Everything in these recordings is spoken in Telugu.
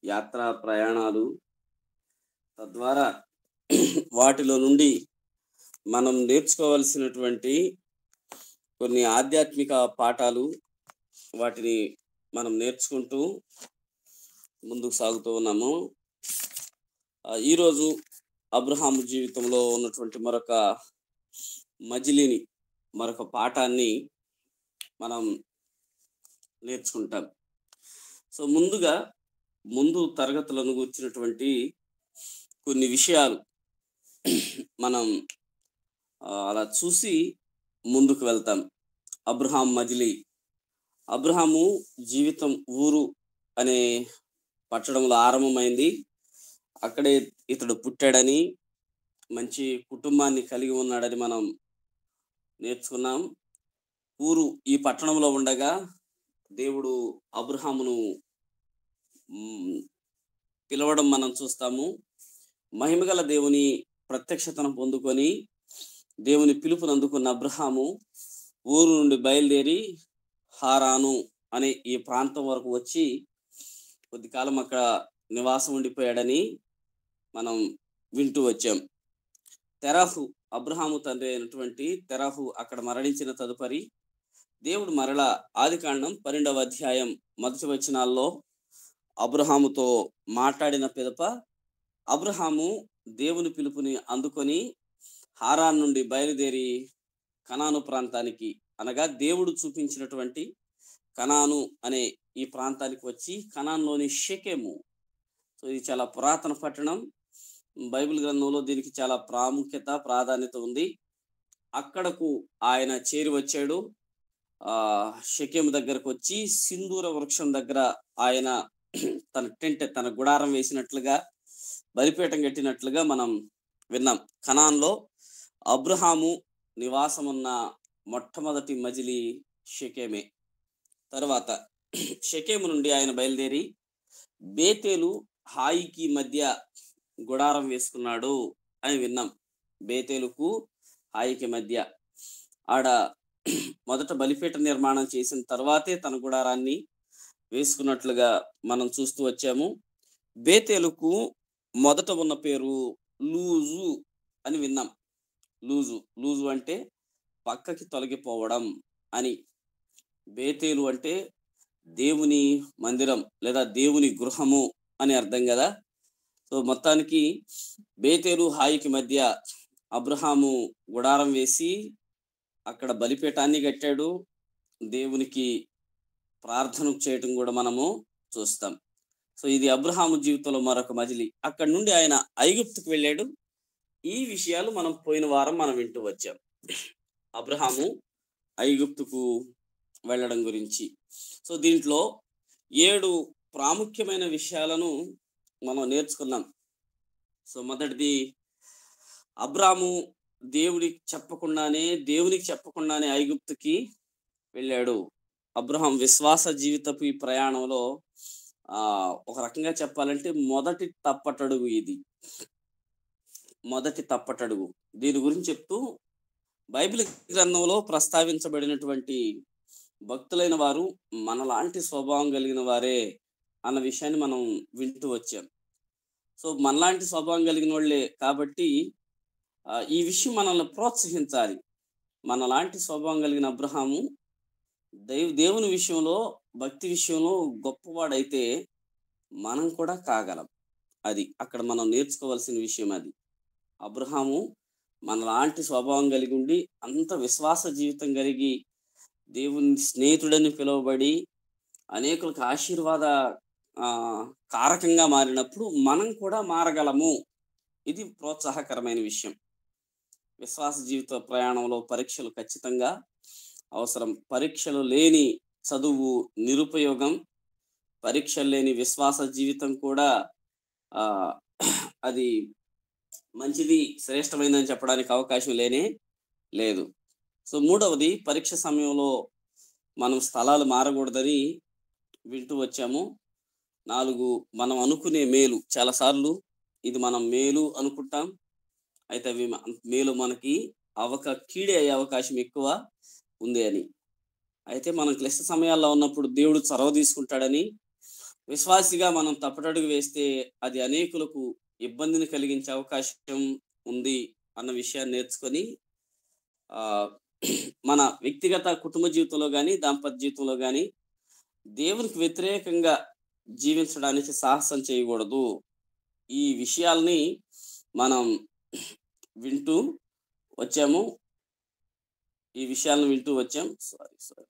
యాత్రా ప్రయాణాలు తద్వారా వాటిలో నుండి మనం నేర్చుకోవాల్సినటువంటి కొన్ని ఆధ్యాత్మిక పాఠాలు వాటిని మనం నేర్చుకుంటూ ముందుకు సాగుతూ ఉన్నాము ఆ, ఈరోజు అబ్రహాము జీవితంలో ఉన్నటువంటి మరొక మజిలీని మరొక పాఠాన్ని మనం నేర్చుకుంటాం సో ముందుగా ముందు తరగతులను గుర్చినటువంటి కొన్ని విషయాలు మనం ఆ, అలా చూసి ముందుకు వెళ్తాం అబ్రహాం మజిలీ అబ్రహాము జీవితం ఊరు అనే పట్టడంలో ఆరంభమైంది అక్కడే ఇతడు పుట్టాడని మంచి కుటుంబాన్ని కలిగి ఉన్నాడని మనం నేర్చుకున్నాం ఊరు ఈ పట్టణంలో ఉండగా దేవుడు అబ్రహామును మ్, పిలవడం మనం చూస్తాము మహిమగల దేవుని ప్రత్యక్షతను పొందుకొని దేవుని పిలుపుని అందుకున్న అబ్రహాము ఊరు నుండి బయలుదేరి హారాను అనే ఈ ప్రాంతం వరకు వచ్చి కొద్ది కాలం అక్కడ నివాసం ఉండిపోయాడని మనం వింటూ వచ్చాం తెరాహు అబ్రహాము తండ్రి అయినటువంటి తెరాహు అక్కడ మరణించిన తదుపరి దేవుడు మరల ఆదికాండం పన్నెండవ అధ్యాయం మొదటి వచనాల్లో అబ్రహాముతో మాట్లాడిన పిదప అబ్రహాము దేవుని పిలుపుని అందుకొని హారాన్ నుండి బయలుదేరి కనాను ప్రాంతానికి అనగా దేవుడు చూపించినటువంటి కనాను అనే ఈ ప్రాంతానికి వచ్చి కనాన్లోని షెకెము సో ఇది చాలా పురాతన పట్టణం బైబిల్ గ్రంథంలో దీనికి చాలా ప్రాముఖ్యత ప్రాధాన్యత ఉంది అక్కడకు ఆయన చేరి వచ్చాడు ఆ షెకెము దగ్గరకు వచ్చి సింధూర వృక్షం దగ్గర ఆయన తన టెంట్ తన గుడారం వేసినట్లుగా బలిపీఠం కట్టినట్లుగా మనం విన్నాం కనాన్లో అబ్రహాము నివాసమున్న మొట్టమొదటి మజిలీ షెకేమే తర్వాత షెకేము నుండి ఆయన బయలుదేరి బేతేలు హాయికి మధ్య గుడారం వేసుకున్నాడు అని విన్నాం బేతేలుకు హాయికి మధ్య ఆడ మొదట బలిపీఠ నిర్మాణం చేసిన తర్వాతే తన గుడారాన్ని వేసుకున్నట్లుగా మనం చూస్తూ వచ్చాము బేతేలుకు మొదట ఉన్న పేరు లూజు అని విన్నాం లూజు లూజు అంటే పక్కకి తొలగిపోవడం అని బేతేలు అంటే దేవుని మందిరం లేదా దేవుని గృహము అని అర్థం కదా సో మొత్తానికి బేతేలు హాయికి మధ్య అబ్రహాము గుడారం వేసి అక్కడ బలిపీఠాన్ని కట్టాడు దేవునికి ప్రార్థన చేయటం కూడా మనము చూస్తాం సో ఇది అబ్రహాము జీవితంలో మరొక మజిలి అక్కడ నుండి ఆయన ఐగుప్తుకు వెళ్ళాడు ఈ విషయాలు మనం పోయిన వారం మనం వింటూ వచ్చాం అబ్రహాము ఐగుప్తుకు వెళ్ళడం గురించి సో దీంట్లో ఏడు ప్రాముఖ్యమైన విషయాలను మనం నేర్చుకున్నాం సో మొదటిది అబ్రాము దేవుడికి చెప్పకుండానే దేవునికి చెప్పకుండానే ఐగుప్తుకి వెళ్ళాడు అబ్రహాం విశ్వాస జీవితపు ఈ ప్రయాణంలో ఆ ఒక రకంగా చెప్పాలంటే మొదటి తప్పటడుగు ఇది మొదటి తప్పటడుగు దీని గురించి చెప్తూ బైబిల్ గ్రంథంలో ప్రస్తావించబడినటువంటి భక్తులైన వారు మనలాంటి స్వభావం కలిగిన వారే అన్న విషయాన్ని మనం వింటూ వచ్చాం సో మనలాంటి స్వభావం కలిగిన వాళ్ళే కాబట్టి ఆ, ఈ విషయం మనల్ని ప్రోత్సహించాలి మనలాంటి స్వభావం కలిగిన అబ్రహాము దైవ దేవుని విషయంలో భక్తి విషయంలో గొప్పవాడైతే మనం కూడా కాగలం అది అక్కడ మనం నేర్చుకోవాల్సిన విషయం అది అబ్రహాము మనలాంటి స్వభావం కలిగి ఉండి అంత విశ్వాస జీవితం కలిగి దేవుని స్నేహితుడని పిలువబడి అనేకులకు ఆశీర్వాద ఆ, కారకంగా మారినప్పుడు మనం కూడా మారగలము ఇది ప్రోత్సాహకరమైన విషయం విశ్వాస జీవిత ప్రయాణంలో పరీక్షలు ఖచ్చితంగా అవసరం పరీక్షలు లేని చదువు నిరుపయోగం పరీక్షలు లేని విశ్వాస జీవితం కూడా ఆ అది మంచిది శ్రేష్టమైనదని చెప్పడానికి అవకాశం లేనే లేదు సో మూడవది పరీక్ష సమయంలో మనం స్థలాలు మారకూడదని వింటూ వచ్చాము నాలుగు మనం అనుకునే మేలు చాలాసార్లు ఇది మనం మేలు అనుకుంటాం అయితే అవి మ- మేలు మనకి అవక కీడే అయ్యే అవకాశం ఎక్కువ ఉంది అని అయితే మనం క్లిష్ట సమయాల్లో ఉన్నప్పుడు దేవుడు చొరవ తీసుకుంటాడని విశ్వాసిగా మనం తప్పటడుగు వేస్తే అది అనేకులకు ఇబ్బందిని కలిగించే అవకాశం ఉంది అన్న విషయాన్ని నేర్చుకొని ఆ మన వ్యక్తిగత కుటుంబ జీవితంలో కానీ దాంపత్య జీవితంలో కానీ దేవునికి వ్యతిరేకంగా జీవించడానికి సాహసం చేయకూడదు ఈ విషయాల్ని మనం వింటూ వచ్చాము ఈ విషయాలను వింటూ వచ్చాం సారీ సారీ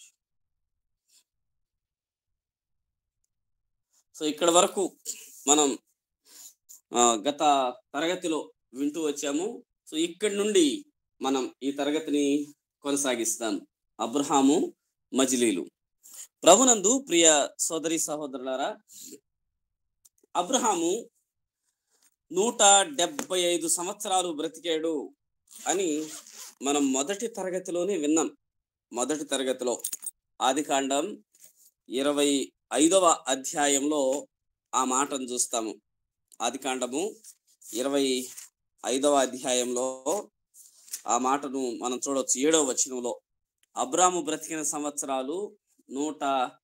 సో ఇక్కడ వరకు మనం ఆ, గత తరగతిలో వింటూ వచ్చాము సో ఇక్కడి నుండి మనం ఈ తరగతిని కొనసాగిస్తాం అబ్రహాము మజిలీలు ప్రభునందు ప్రియ సోదరి సహోదరులారా అబ్రహాము నూట డెబ్బై ఐదు సంవత్సరాలు బ్రతికాడు అని మనం మొదటి తరగతిలోనే విన్నాం మొదటి తరగతిలో ఆదికాండం ఇరవై ఐదవ అధ్యాయంలో ఆ మాటను చూస్తాము ఆదికాండము ఇరవై ఐదవ అధ్యాయంలో ఆ మాటను మనం చూడవచ్చు ఏడవ వచనంలో అబ్రాము బ్రతికిన సంవత్సరాలు నూట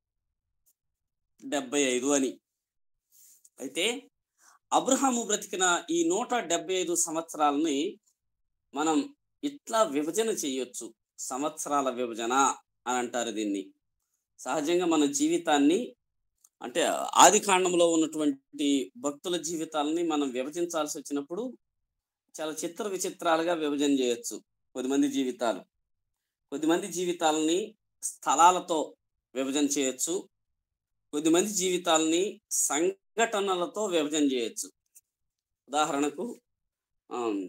డెబ్బై ఐదు అని అయితే అబ్రహాము బ్రతికిన ఈ నూట డెబ్బై ఐదు సంవత్సరాలని మనం ఇట్లా విభజన చేయొచ్చు సంవత్సరాల విభజన అని అంటారు దీన్ని సహజంగా మన జీవితాన్ని అంటే ఆది కాండంలో ఉన్నటువంటి భక్తుల జీవితాలని మనం విభజించాల్సి వచ్చినప్పుడు చాలా చిత్ర విచిత్రాలుగా విభజన చేయొచ్చు కొద్దిమంది జీవితాలు కొద్దిమంది జీవితాలని స్థలాలతో విభజన చేయొచ్చు కొద్దిమంది జీవితాలని సంఘటనలతో విభజన చేయొచ్చు ఉదాహరణకు ఆమ్,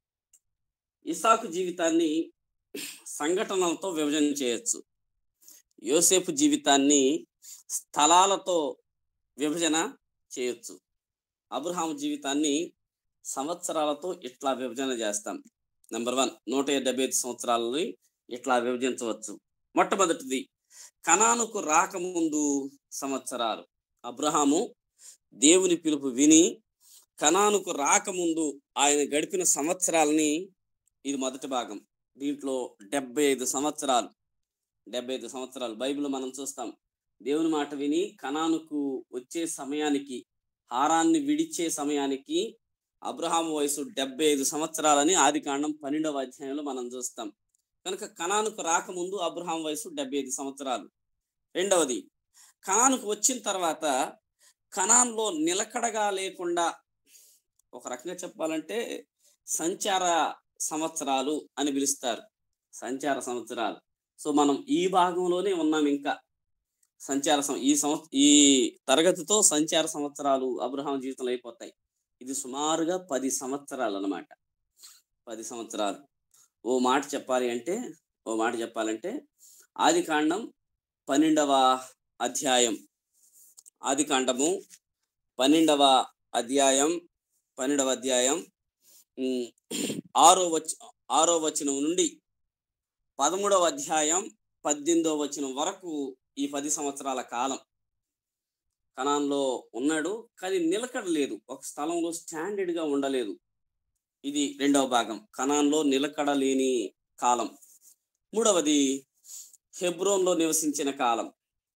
ఇసాకు జీవితాన్ని సంఘటనలతో విభజన చేయొచ్చు యోసేపు జీవితాన్ని స్థలాలతో విభజన చేయొచ్చు అబ్రహాం జీవితాన్ని సంవత్సరాలతో ఇట్లా విభజన చేస్తాం నెంబర్ వన్ నూట డెబ్బై ఐదు సంవత్సరాలని ఇట్లా విభజించవచ్చు మొట్టమొదటిది కనానుకు రాకముందు సంవత్సరాలు అబ్రహాము దేవుని పిలుపు విని కనానుకు రాకముందు ఆయన గడిపిన సంవత్సరాలని ఇది మొదటి భాగం దీంట్లో డెబ్బై ఐదు సంవత్సరాలు డెబ్బై ఐదు సంవత్సరాలు బైబిల్ మనం చూస్తాం దేవుని మాట విని కనానుకు వచ్చే సమయానికి హారాన్ని విడిచే సమయానికి అబ్రహాము వయసు డెబ్బై ఐదు సంవత్సరాలని ఆది కాండం పన్నెండవ అధ్యాయంలో మనం చూస్తాం కనుక కనానుకు రాకముందు అబ్రహాం వయసు డెబ్బై ఐదు సంవత్సరాలు రెండవది కనానుకు వచ్చిన తర్వాత కనాన్లో నిలకడగా లేకుండా ఒక రకంగా చెప్పాలంటే సంచార సంవత్సరాలు అని పిలుస్తారు సంచార సంవత్సరాలు సో మనం ఈ భాగంలోనే ఉన్నాం ఇంకా సంచార సం- ఈ సంవ ఈ తరగతితో సంచార సంవత్సరాలు అబ్రహాం జీవితంలో అయిపోతాయి ఇది సుమారుగా పది సంవత్సరాలు అన్నమాట పది సంవత్సరాలు ఓ మాట చెప్పాలి అంటే ఓ మాట చెప్పాలంటే ఆది కాండం పన్నెండవ అధ్యాయం ఆది కాండము పన్నెండవ అధ్యాయం పన్నెండవ అధ్యాయం ఉమ్, ఆరో వచ ఆరో వచనం నుండి పదమూడవ అధ్యాయం పద్దెనిమిదవ వచనం వరకు ఈ పది సంవత్సరాల కాలం కణాన్లో ఉన్నాడు కానీ నిలకడ లేదు ఒక స్థలంలో స్టాండర్డ్ గా ఉండలేదు ఇది రెండవ భాగం కణాన్లో నిలకడ లేని కాలం మూడవది హెబ్రోన్లో నివసించిన కాలం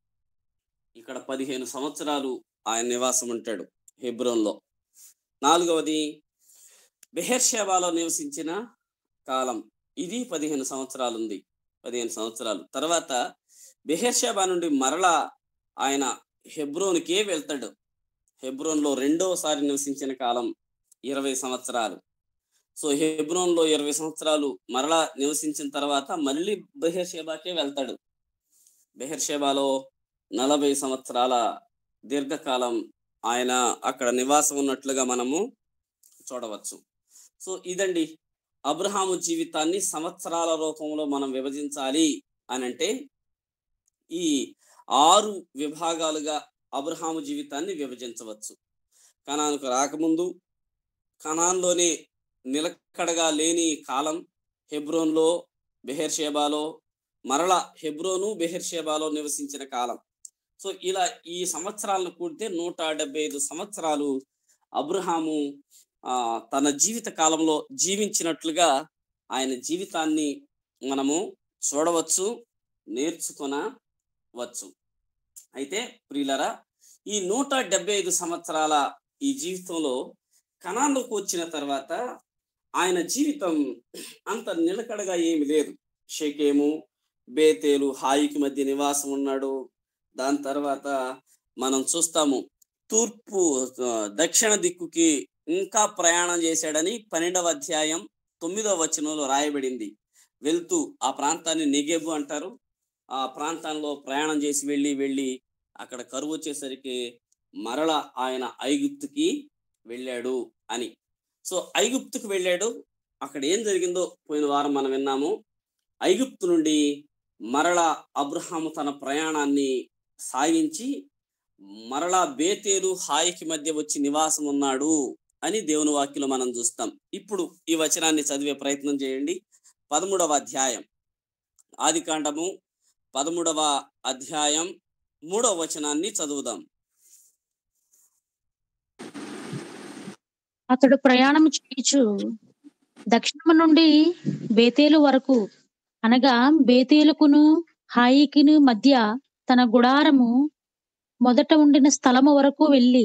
ఇక్కడ పదిహేను సంవత్సరాలు ఆయన నివాసం ఉంటాడు హెబ్రోన్లో నాలుగవది బెహర్షేబాలో నివసించిన కాలం ఇది పదిహేను సంవత్సరాలు ఉంది పదిహేను సంవత్సరాలు తర్వాత బెహర్షేబా నుండి మరలా ఆయన హెబ్రోన్కే వెళ్తాడు హెబ్రోన్లో రెండవసారి నివసించిన కాలం ఇరవై సంవత్సరాలు సో హెబ్రోన్లో ఇరవై సంవత్సరాలు మరలా నివసించిన తర్వాత మళ్ళీ బెహర్షేబాకే వెళ్తాడు బెహర్షేబాలో నలభై సంవత్సరాల దీర్ఘకాలం ఆయన అక్కడ నివాసం ఉన్నట్లుగా మనము చూడవచ్చు సో ఇదండి అబ్రహాము జీవితాన్ని సంవత్సరాల రూపంలో మనం విభజించాలి అని అంటే ఈ ఆరు విభాగాలుగా అబ్రహాము జీవితాన్ని విభజించవచ్చు కణానికి రాకముందు కణాన్లోనే నిలకడగా లేని కాలం హెబ్రోన్లో బెహర్షేబాలో మరల హెబ్రోను బెహర్షేబాలో నివసించిన కాలం సో ఇలా ఈ సంవత్సరాలను కూడితే నూట డెబ్బై ఐదు సంవత్సరాలు అబ్రహాము ఆ తన జీవిత కాలంలో జీవించినట్లుగా ఆయన జీవితాన్ని మనము చూడవచ్చు నేర్చుకొనవచ్చు అయితే ప్రియులరా ఈ నూట డెబ్బై ఐదు సంవత్సరాల ఈ జీవితంలో కణాల్లోకి వచ్చిన తర్వాత ఆయన జీవితం అంత నిలకడగా ఏమి లేదు షేకేము బేతేలు హాయికి మధ్య నివాసం ఉన్నాడు దాని తర్వాత మనం చూస్తాము తూర్పు ఆ, దక్షిణ దిక్కుకి ఇంకా ప్రయాణం చేశాడని పన్నెండవ అధ్యాయం తొమ్మిదవ వచనంలో రాయబడింది వెళ్తూ ఆ ప్రాంతాన్ని నెగెబు అంటారు ఆ ప్రాంతంలో ప్రయాణం చేసి వెళ్ళి వెళ్ళి అక్కడ కరువు వచ్చేసరికి మరల ఆయన ఐగుప్తుకి వెళ్ళాడు అని సో ఐగుప్తుకు వెళ్ళాడు అక్కడ ఏం జరిగిందో పోయిన వారం మనం విన్నాము ఐగుప్తు నుండి మరల అబ్రహాము తన ప్రయాణాన్ని సాగించి మరలా బేతేలు హాయికి మధ్య వచ్చి నివాసం ఉన్నాడు అని దేవుని వాక్యలో మనం చూస్తాం ఇప్పుడు ఈ వచనాన్ని చదివే ప్రయత్నం చేయండి పదమూడవ అధ్యాయం ఆది కాండము పదమూడవ అధ్యాయం మూడవ వచనాన్ని చదువుదాం అతడు ప్రయాణం చేయుచు దక్షిణము నుండి బేతేలు వరకు అనగా బేతేలుకును హాయికిను మధ్య తన గుడారము మొదట ఉండిన స్థలము వరకు వెళ్ళి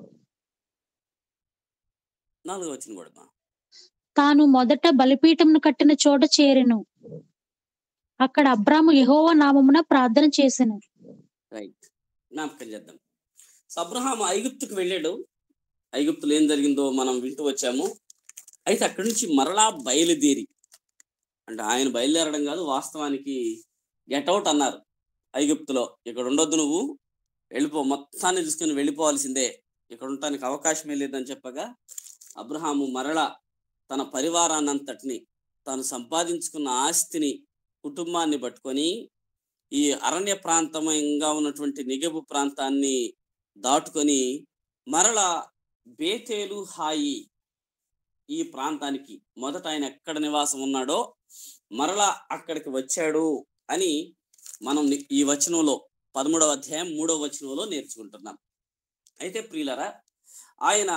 నాలుగవ వచనం కూడా బా. తాను మొదట బలిపీఠమును కట్టిన చోట చేరెను అక్కడ అబ్రాము యెహోవా నామమున ప్రార్థన చేసెను రైట్ జ్ఞాపకం చేద్దాం సో అబ్రహాం ఐగుప్తుకు వెళ్ళాడు ఐగుప్తులో ఏం జరిగిందో మనం వింటూ వచ్చాము అయితే అక్కడి నుంచి మరలా బయలుదేరి అంటే ఆయన బయలుదేరడం కాదు వాస్తవానికి గెట్అవుట్ అన్నారు ఐగుప్తులో ఇక్కడ ఉండొద్దు నువ్వు వెళ్ళిపో మొత్తాన్ని చూసుకుని వెళ్ళిపోవాల్సిందే ఇక్కడ ఉండటానికి అవకాశమే లేదని చెప్పగా అబ్రహాము మరల తన పరివారాన్నంతటిని తాను సంపాదించుకున్న ఆస్తిని కుటుంబాన్ని పట్టుకొని ఈ అరణ్య ప్రాంతంగా ఉన్నటువంటి నిగబు ప్రాంతాన్ని దాటుకొని మరల బేతేలు హాయి ఈ ప్రాంతానికి మొదట ఆయన ఎక్కడ నివాసం ఉన్నాడో మరలా అక్కడికి వచ్చాడు అని మనం ని- ఈ వచనంలో పదమూడవ అధ్యాయం మూడవ వచనంలో నేర్చుకుంటున్నాం అయితే ప్రియులరా ఆయన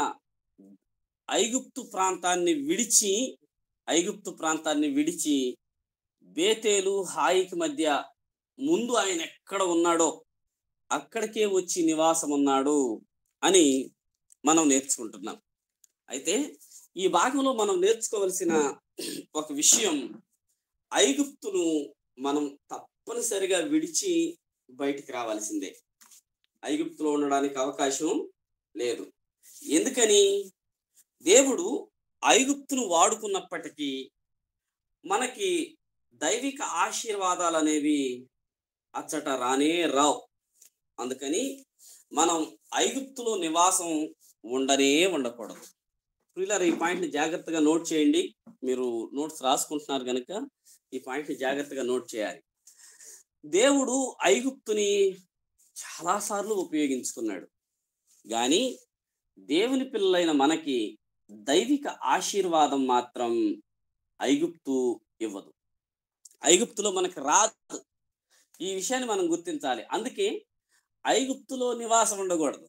ఐగుప్తు ప్రాంతాన్ని విడిచి ఐగుప్తు ప్రాంతాన్ని విడిచి బేతేలు హాయికి మధ్య ముందు ఆయన ఎక్కడ ఉన్నాడో అక్కడికే వచ్చి నివాసం ఉన్నాడు అని మనం నేర్చుకుంటున్నాం అయితే ఈ భాగంలో మనం నేర్చుకోవలసిన ఒక విషయం ఐగుప్తును మనం తప్పనిసరిగా విడిచి బయటికి రావాల్సిందే ఐగుప్తులో ఉండడానికి అవకాశం లేదు ఎందుకని దేవుడు ఐగుప్తును వాడుకున్నప్పటికీ మనకి దైవిక ఆశీర్వాదాలు అనేవి అచ్చట రానే రావు అందుకని మనం ఐగుప్తులో నివాసం ఉండనే ఉండకూడదు ప్రియులారా ఈ పాయింట్ని జాగ్రత్తగా నోట్ చేయండి మీరు నోట్స్ రాసుకుంటున్నారు కనుక ఈ పాయింట్ని జాగ్రత్తగా నోట్ చేయాలి దేవుడు ఐగుప్తుని చాలాసార్లు ఉపయోగించుకున్నాడు కానీ దేవుని పిల్లలైన మనకి దైవిక ఆశీర్వాదం మాత్రం ఐగుప్తు ఇవ్వదు ఐగుప్తులో మనకు రాదు ఈ విషయాన్ని మనం గుర్తించాలి అందుకే ఐగుప్తులో నివాసం ఉండకూడదు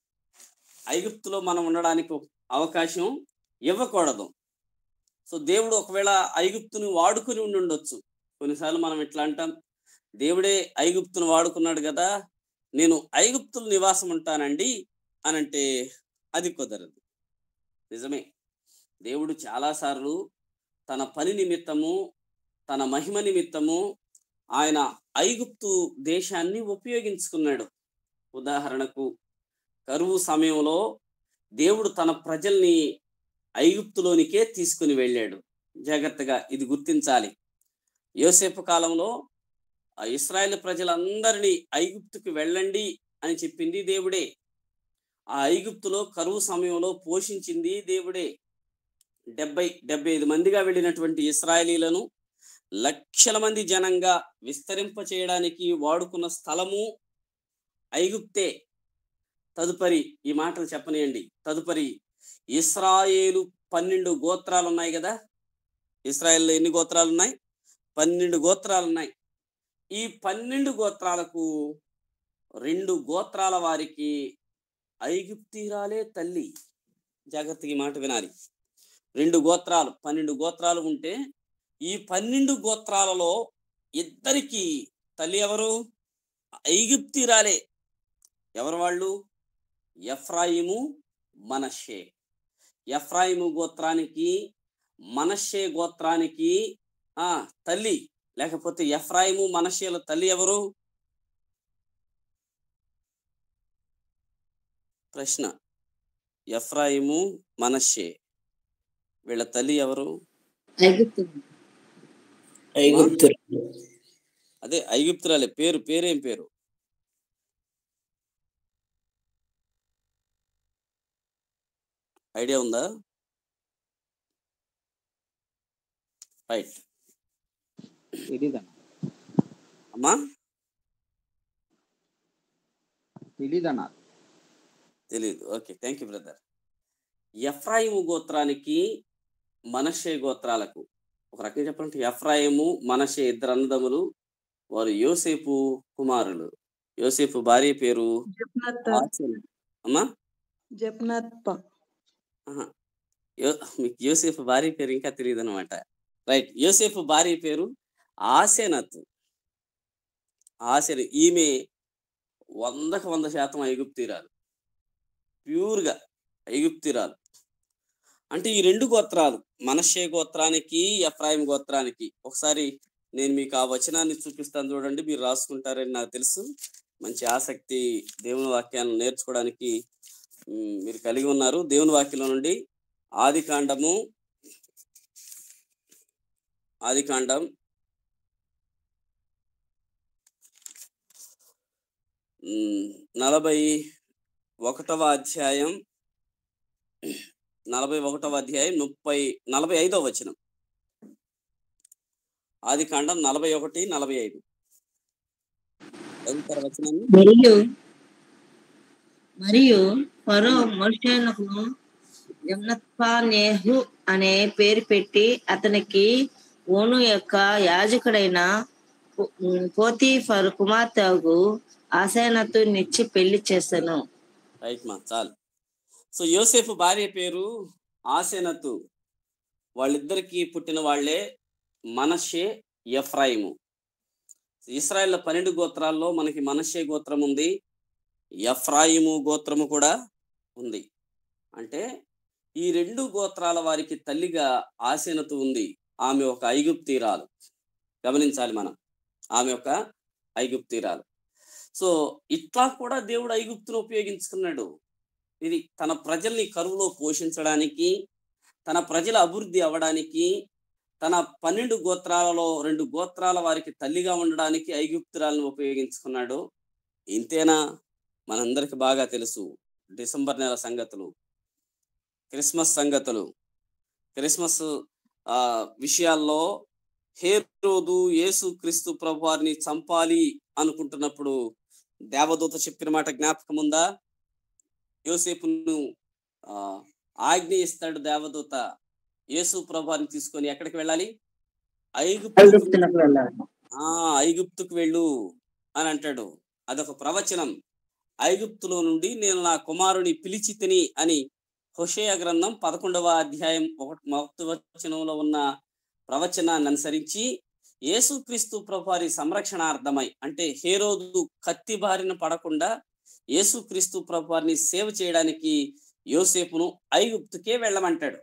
ఐగుప్తులో మనం ఉండడానికి అవకాశం ఇవ్వకూడదు సో దేవుడు ఒకవేళ ఐగుప్తుని వాడుకుని ఉండి ఉండొచ్చు కొన్నిసార్లు మనం ఇట్లా అంటాం దేవుడే ఐగుప్తును వాడుకున్నాడు కదా నేను ఐగుప్తులు నివాసం ఉంటానండి అని అంటే అది కుదరదు నిజమే దేవుడు చాలాసార్లు తన పని నిమిత్తము తన మహిమ నిమిత్తము ఆయన ఐగుప్తు దేశాన్ని ఉపయోగించుకున్నాడు ఉదాహరణకు కరువు సమయంలో దేవుడు తన ప్రజల్ని ఐగుప్తులోనికే తీసుకుని వెళ్ళాడు జాగ్రత్తగా ఇది గుర్తించాలి యోసేపు కాలంలో ఆ ఇస్రాయేల్ ప్రజలందరినీ ఐగుప్తుకు వెళ్ళండి అని చెప్పింది దేవుడే ఆ ఐగుప్తులో కరువు సమయంలో పోషించింది దేవుడే డెబ్బై డెబ్బై ఐదు మందిగా వెళ్ళినటువంటి ఇస్రాయేలీలను లక్షల మంది జనంగా విస్తరింప చేయడానికి వాడుకున్న స్థలము ఐగుప్తే తదుపరి ఈ మాటలు చెప్పనియండి తదుపరి ఇస్రాయేలు పన్నెండు గోత్రాలు ఉన్నాయి కదా ఇస్రాయేల్లో ఎన్ని గోత్రాలు ఉన్నాయి పన్నెండు గోత్రాలు ఉన్నాయి ఈ పన్నెండు గోత్రాలకు రెండు గోత్రాల వారికి ఐగుప్తీరాలే తల్లి జాగ్రత్తగా ఈ మాట వినాలి రెండు గోత్రాలు పన్నెండు గోత్రాలు ఉంటే ఈ పన్నెండు గోత్రాలలో ఇద్దరికి తల్లి ఎవరు ఐగుప్తిరాలే ఎవరు వాళ్ళు ఎఫ్రాయిము మనషే ఎఫ్రాయిము గోత్రానికి మనషే గోత్రానికి ఆ తల్లి లేకపోతే ఎఫ్రాయిము మనషేల తల్లి ఎవరు ప్రశ్న ఎఫ్రాయిము మనషే వీళ్ళ తల్లి ఎవరు ఐగుప్తు ఐగుప్తులు అదే ఐగుప్తురాలే పేరు పేరేం పేరు ఐడియా ఉందా రైట్ తెలీదన్న అమ్మా తెలీదన్న తెలియదు okay thank you brother Ephraim గోత్రానికి మనషే గోత్రాలకు ఒక రకంగా చెప్పాలంటే ఎఫ్రాయిము మనషే ఇద్దరు అన్నదమ్ములు వారు యోసేపు కుమారులు యోసేపు భార్య పేరు జప్నత్ ఆసెల్. అమ్మా జప్నత్ ఆహా. యో- మీకు యోసేపు భార్య పేరు ఇంకా తెలియదు అనమాట రైట్ యోసేపు భార్య పేరు ఆసెనత్ ఆసెన ఈమె వందకు వంద శాతం ఐగుప్తిరాలు ప్యూర్గా ఐగుప్తిరాలు అంటే ఈ రెండు గోత్రాలు మనషే గోత్రానికి ఎఫ్రాయిం గోత్రానికి ఒకసారి నేను మీకు ఆ వచనాన్ని చూపిస్తాను చూడండి మీరు రాసుకుంటారని నాకు తెలుసు మంచి ఆసక్తి దేవుని వాక్యాలను నేర్చుకోవడానికి ఉమ్, మీరు కలిగి ఉన్నారు దేవుని వాక్యంలో నుండి ఆది కాండము ఆది కాండం ఉమ్, నలభై ఒకటవ అధ్యాయం నలభై ఒకటవ అధ్యాయం ముప్పై నలభై ఐదవ వచనం ఆది కాండం నలభై ఒకటి నలభై ఐదు చదువుతారా వచనాన్ని మరియు మరియు ఫరో మోషేనకు జమ్నత్పానేహు అనే పేరు పెట్టి అతనికి ఓను యొక్క యాజకుడైన పో- పోతీఫరు కుమార్తెకు ఆసేనతు నిచ్చి పెళ్లి చేశాను రైట్ మా చాలు సో యోసేపు భార్య పేరు ఆసెనతు వాళ్ళిద్దరికి పుట్టిన వాళ్ళే మనషే ఎఫ్రాయిము ఇస్రాయేల్ పన్నెండు గోత్రాల్లో మనకి మనషే గోత్రం ఉంది ఎఫ్రాయిము గోత్రము కూడా ఉంది అంటే ఈ రెండు గోత్రాల వారికి తల్లిగా ఆసెనతు ఉంది ఆమె ఒక ఐగుప్తీరాలు గమనించాలి మనం ఆమె ఒక ఐగుప్తీరాలు సో ఇట్లా కూడా దేవుడు ఐగుప్తును ఉపయోగించుకున్నాడు ఇది తన ప్రజల్ని కరువులో పోషించడానికి తన ప్రజల అభివృద్ధి అవ్వడానికి తన పన్నెండు గోత్రాలలో రెండు గోత్రాల వారికి తల్లిగా ఉండడానికి ఐగుప్తురాలను ఉపయోగించుకున్నాడు ఇంతేనా మనందరికి బాగా తెలుసు డిసెంబర్ నెల సంగతులు క్రిస్మస్ సంగతులు క్రిస్మస్ ఆ విషయాల్లో హేరోదు యేసు క్రీస్తు ప్రభు వారిని చంపాలి అనుకుంటున్నప్పుడు దేవదూత చెప్పిన మాట జ్ఞాపకం ఉందా యోసేపును ఆ, ఆజ్ఞ ఇస్తాడు దేవదూత యేసు ప్రభాని తీసుకొని ఎక్కడికి వెళ్ళాలి ఐగుప్తు ఐగుప్తులకు వెళ్ళాలి ఆ ఐగుప్తుకు వెళ్ళు అని అంటాడు అదొక ప్రవచనం ఐగుప్తులో నుండి నేను నా కుమారుని పిలిచి తిని అని హుషేయ గ్రంథం పదకొండవ అధ్యాయం ఒకటి మొదటి వచనంలో ఉన్న ప్రవచనాన్ని అనుసరించి యేసుక్రీస్తు ప్రభువారి సంరక్షణార్థమై అంటే హేరోదు కత్తి బారిన పడకుండా యేసుక్రీస్తు ప్రభువారిని సేవ చేయడానికి యోసేపును ఐగుప్తుకే వెళ్ళమంటాడు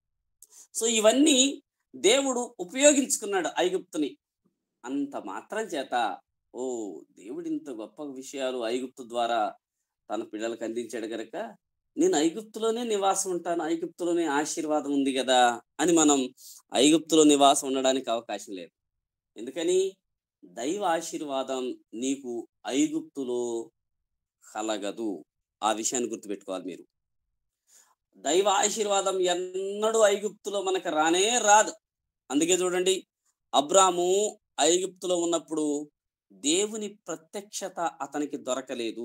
సో ఇవన్నీ దేవుడు ఉపయోగించుకున్నాడు ఐగుప్తుని అంత మాత్రం చేత ఓ దేవుడు ఇంత గొప్ప విషయాలు ఐగుప్తు ద్వారా తన పిల్లలకు అందించాడు గనక నేను ఐగుప్తులోనే నివాసం ఉంటాను ఐగుప్తులోనే ఆశీర్వాదం ఉంది కదా అని మనం ఐగుప్తులో నివాసం ఉండడానికి అవకాశం లేదు ఎందుకని దైవ ఆశీర్వాదం నీకు ఐగుప్తులో కలగదు ఆ విషయాన్ని గుర్తుపెట్టుకోవాలి మీరు దైవ ఆశీర్వాదం ఎన్నడూ ఐగుప్తులో మనకు రానే రాదు అందుకే చూడండి అబ్రాము ఐగుప్తులో ఉన్నప్పుడు దేవుని ప్రత్యక్షత అతనికి దొరకలేదు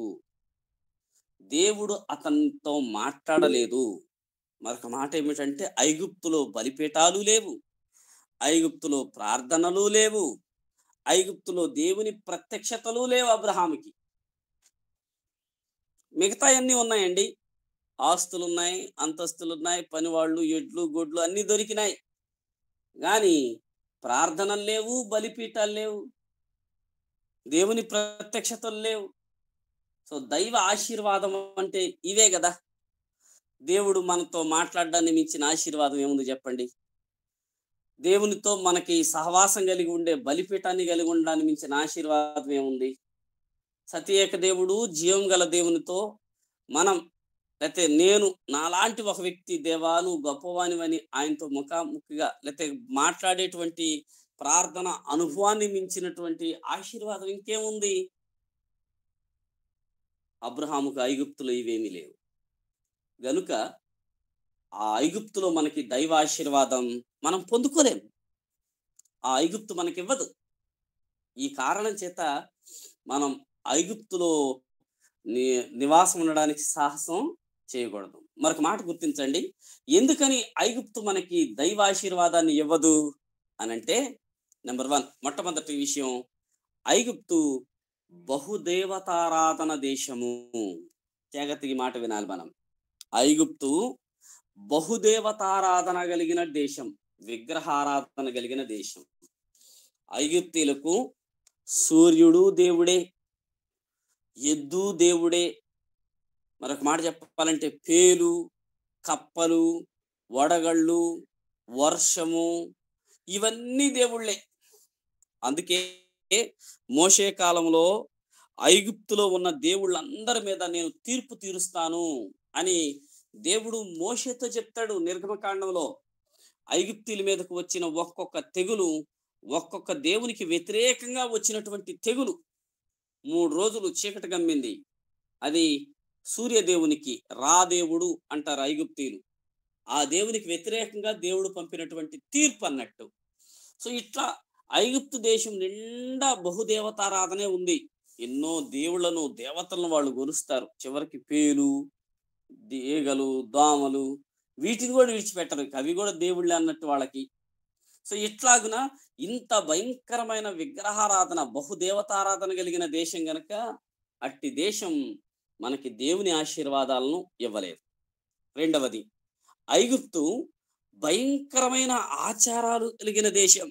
దేవుడు అతనితో మాట్లాడలేదు మరొక మాట ఏమిటంటే ఐగుప్తులో బలిపీఠాలు లేవు ఐగుప్తులో ప్రార్థనలు లేవు ఐగుప్తులో దేవుని ప్రత్యక్షతలు లేవు అబ్రహాముకి మిగతా అన్నీ ఉన్నాయండి ఆస్తులు ఉన్నాయి అంతస్తులు ఉన్నాయి పనివాళ్ళు ఎడ్లు గొడ్లు అన్నీ దొరికినాయి కానీ ప్రార్థనలు లేవు బలిపీఠాలు లేవు దేవుని ప్రత్యక్షతలు లేవు సో దైవ ఆశీర్వాదం అంటే ఇవే కదా దేవుడు మనతో మాట్లాడడాన్ని మించిన ఆశీర్వాదం ఏముంది చెప్పండి దేవునితో మనకి సహవాసం కలిగి ఉండే బలిపీఠాన్ని కలిగి ఉండడాన్ని మించిన ఆశీర్వాదం ఏముంది సత్యేక దేవుడు జీవం గల దేవునితో మనం లేకపోతే నేను నాలాంటి ఒక వ్యక్తి దేవాను గొప్పవానివని ఆయనతో ముఖాముఖిగా లేకపోతే మాట్లాడేటువంటి ప్రార్థన అనుభవాన్ని మించినటువంటి ఆశీర్వాదం ఇంకేముంది అబ్రహాముకు ఐగుప్తులు ఇవేమీ లేవు గనుక ఆ ఐగుప్తులో మనకి దైవ ఆశీర్వాదం మనం పొందుకోలేం ఆ ఐగుప్తు మనకి ఇవ్వదు ఈ కారణం చేత మనం ఐగుప్తులో ని నివాసం ఉండడానికి సాహసం చేయకూడదు మరొక మాట గుర్తించండి ఎందుకని ఐగుప్తు మనకి దైవ ఆశీర్వాదాన్ని ఇవ్వదు అనంటే నెంబర్ వన్ మొట్టమొదటి విషయం ఐగుప్తు బహుదేవతారాధన దేశము జాగ్రత్తగా ఈ మాట వినాలి మనం ఐగుప్తు బహుదేవతారాధన కలిగిన దేశం విగ్రహారాధన కలిగిన దేశం ఐగుప్తీలకు సూర్యుడు దేవుడే ఎద్దు దేవుడే మరొక మాట చెప్పాలంటే పేలు కప్పలు వడగళ్ళు వర్షము ఇవన్నీ దేవుళ్ళే అందుకే మోషే కాలంలో ఐగుప్తులో ఉన్న దేవుళ్ళందరి మీద నేను తీర్పు తీరుస్తాను అని దేవుడు మోషేతో చెప్తాడు నిర్గమకాండంలో ఐగుప్తుల మీదకు వచ్చిన ఒక్కొక్క తెగులు ఒక్కొక్క దేవునికి వ్యతిరేకంగా వచ్చినటువంటి తెగులు మూడు రోజులు చీకటి గమ్మింది అది సూర్యదేవునికి రా దేవుడు అంటారు ఐగుప్తీలు ఆ దేవునికి వ్యతిరేకంగా దేవుడు పంపినటువంటి తీర్పు అన్నట్టు సో ఇట్లా ఐగుప్తు దేశం నిండా బహుదేవతారాధనే ఉంది ఎన్నో దేవుళ్ళను దేవతలను వాళ్ళు గొలుస్తారు చివరికి పేలు ఈగలు దోమలు వీటిని కూడా విడిచిపెట్టరు అవి కూడా దేవుళ్ళే అన్నట్టు వాళ్ళకి సో ఇట్లాగున ఇంత భయంకరమైన విగ్రహారాధన బహుదేవతారాధన కలిగిన దేశం గనక అట్టి దేశం మనకి దేవుని ఆశీర్వాదాలను ఇవ్వలేదు రెండవది ఐగుప్తు భయంకరమైన ఆచారాలు కలిగిన దేశం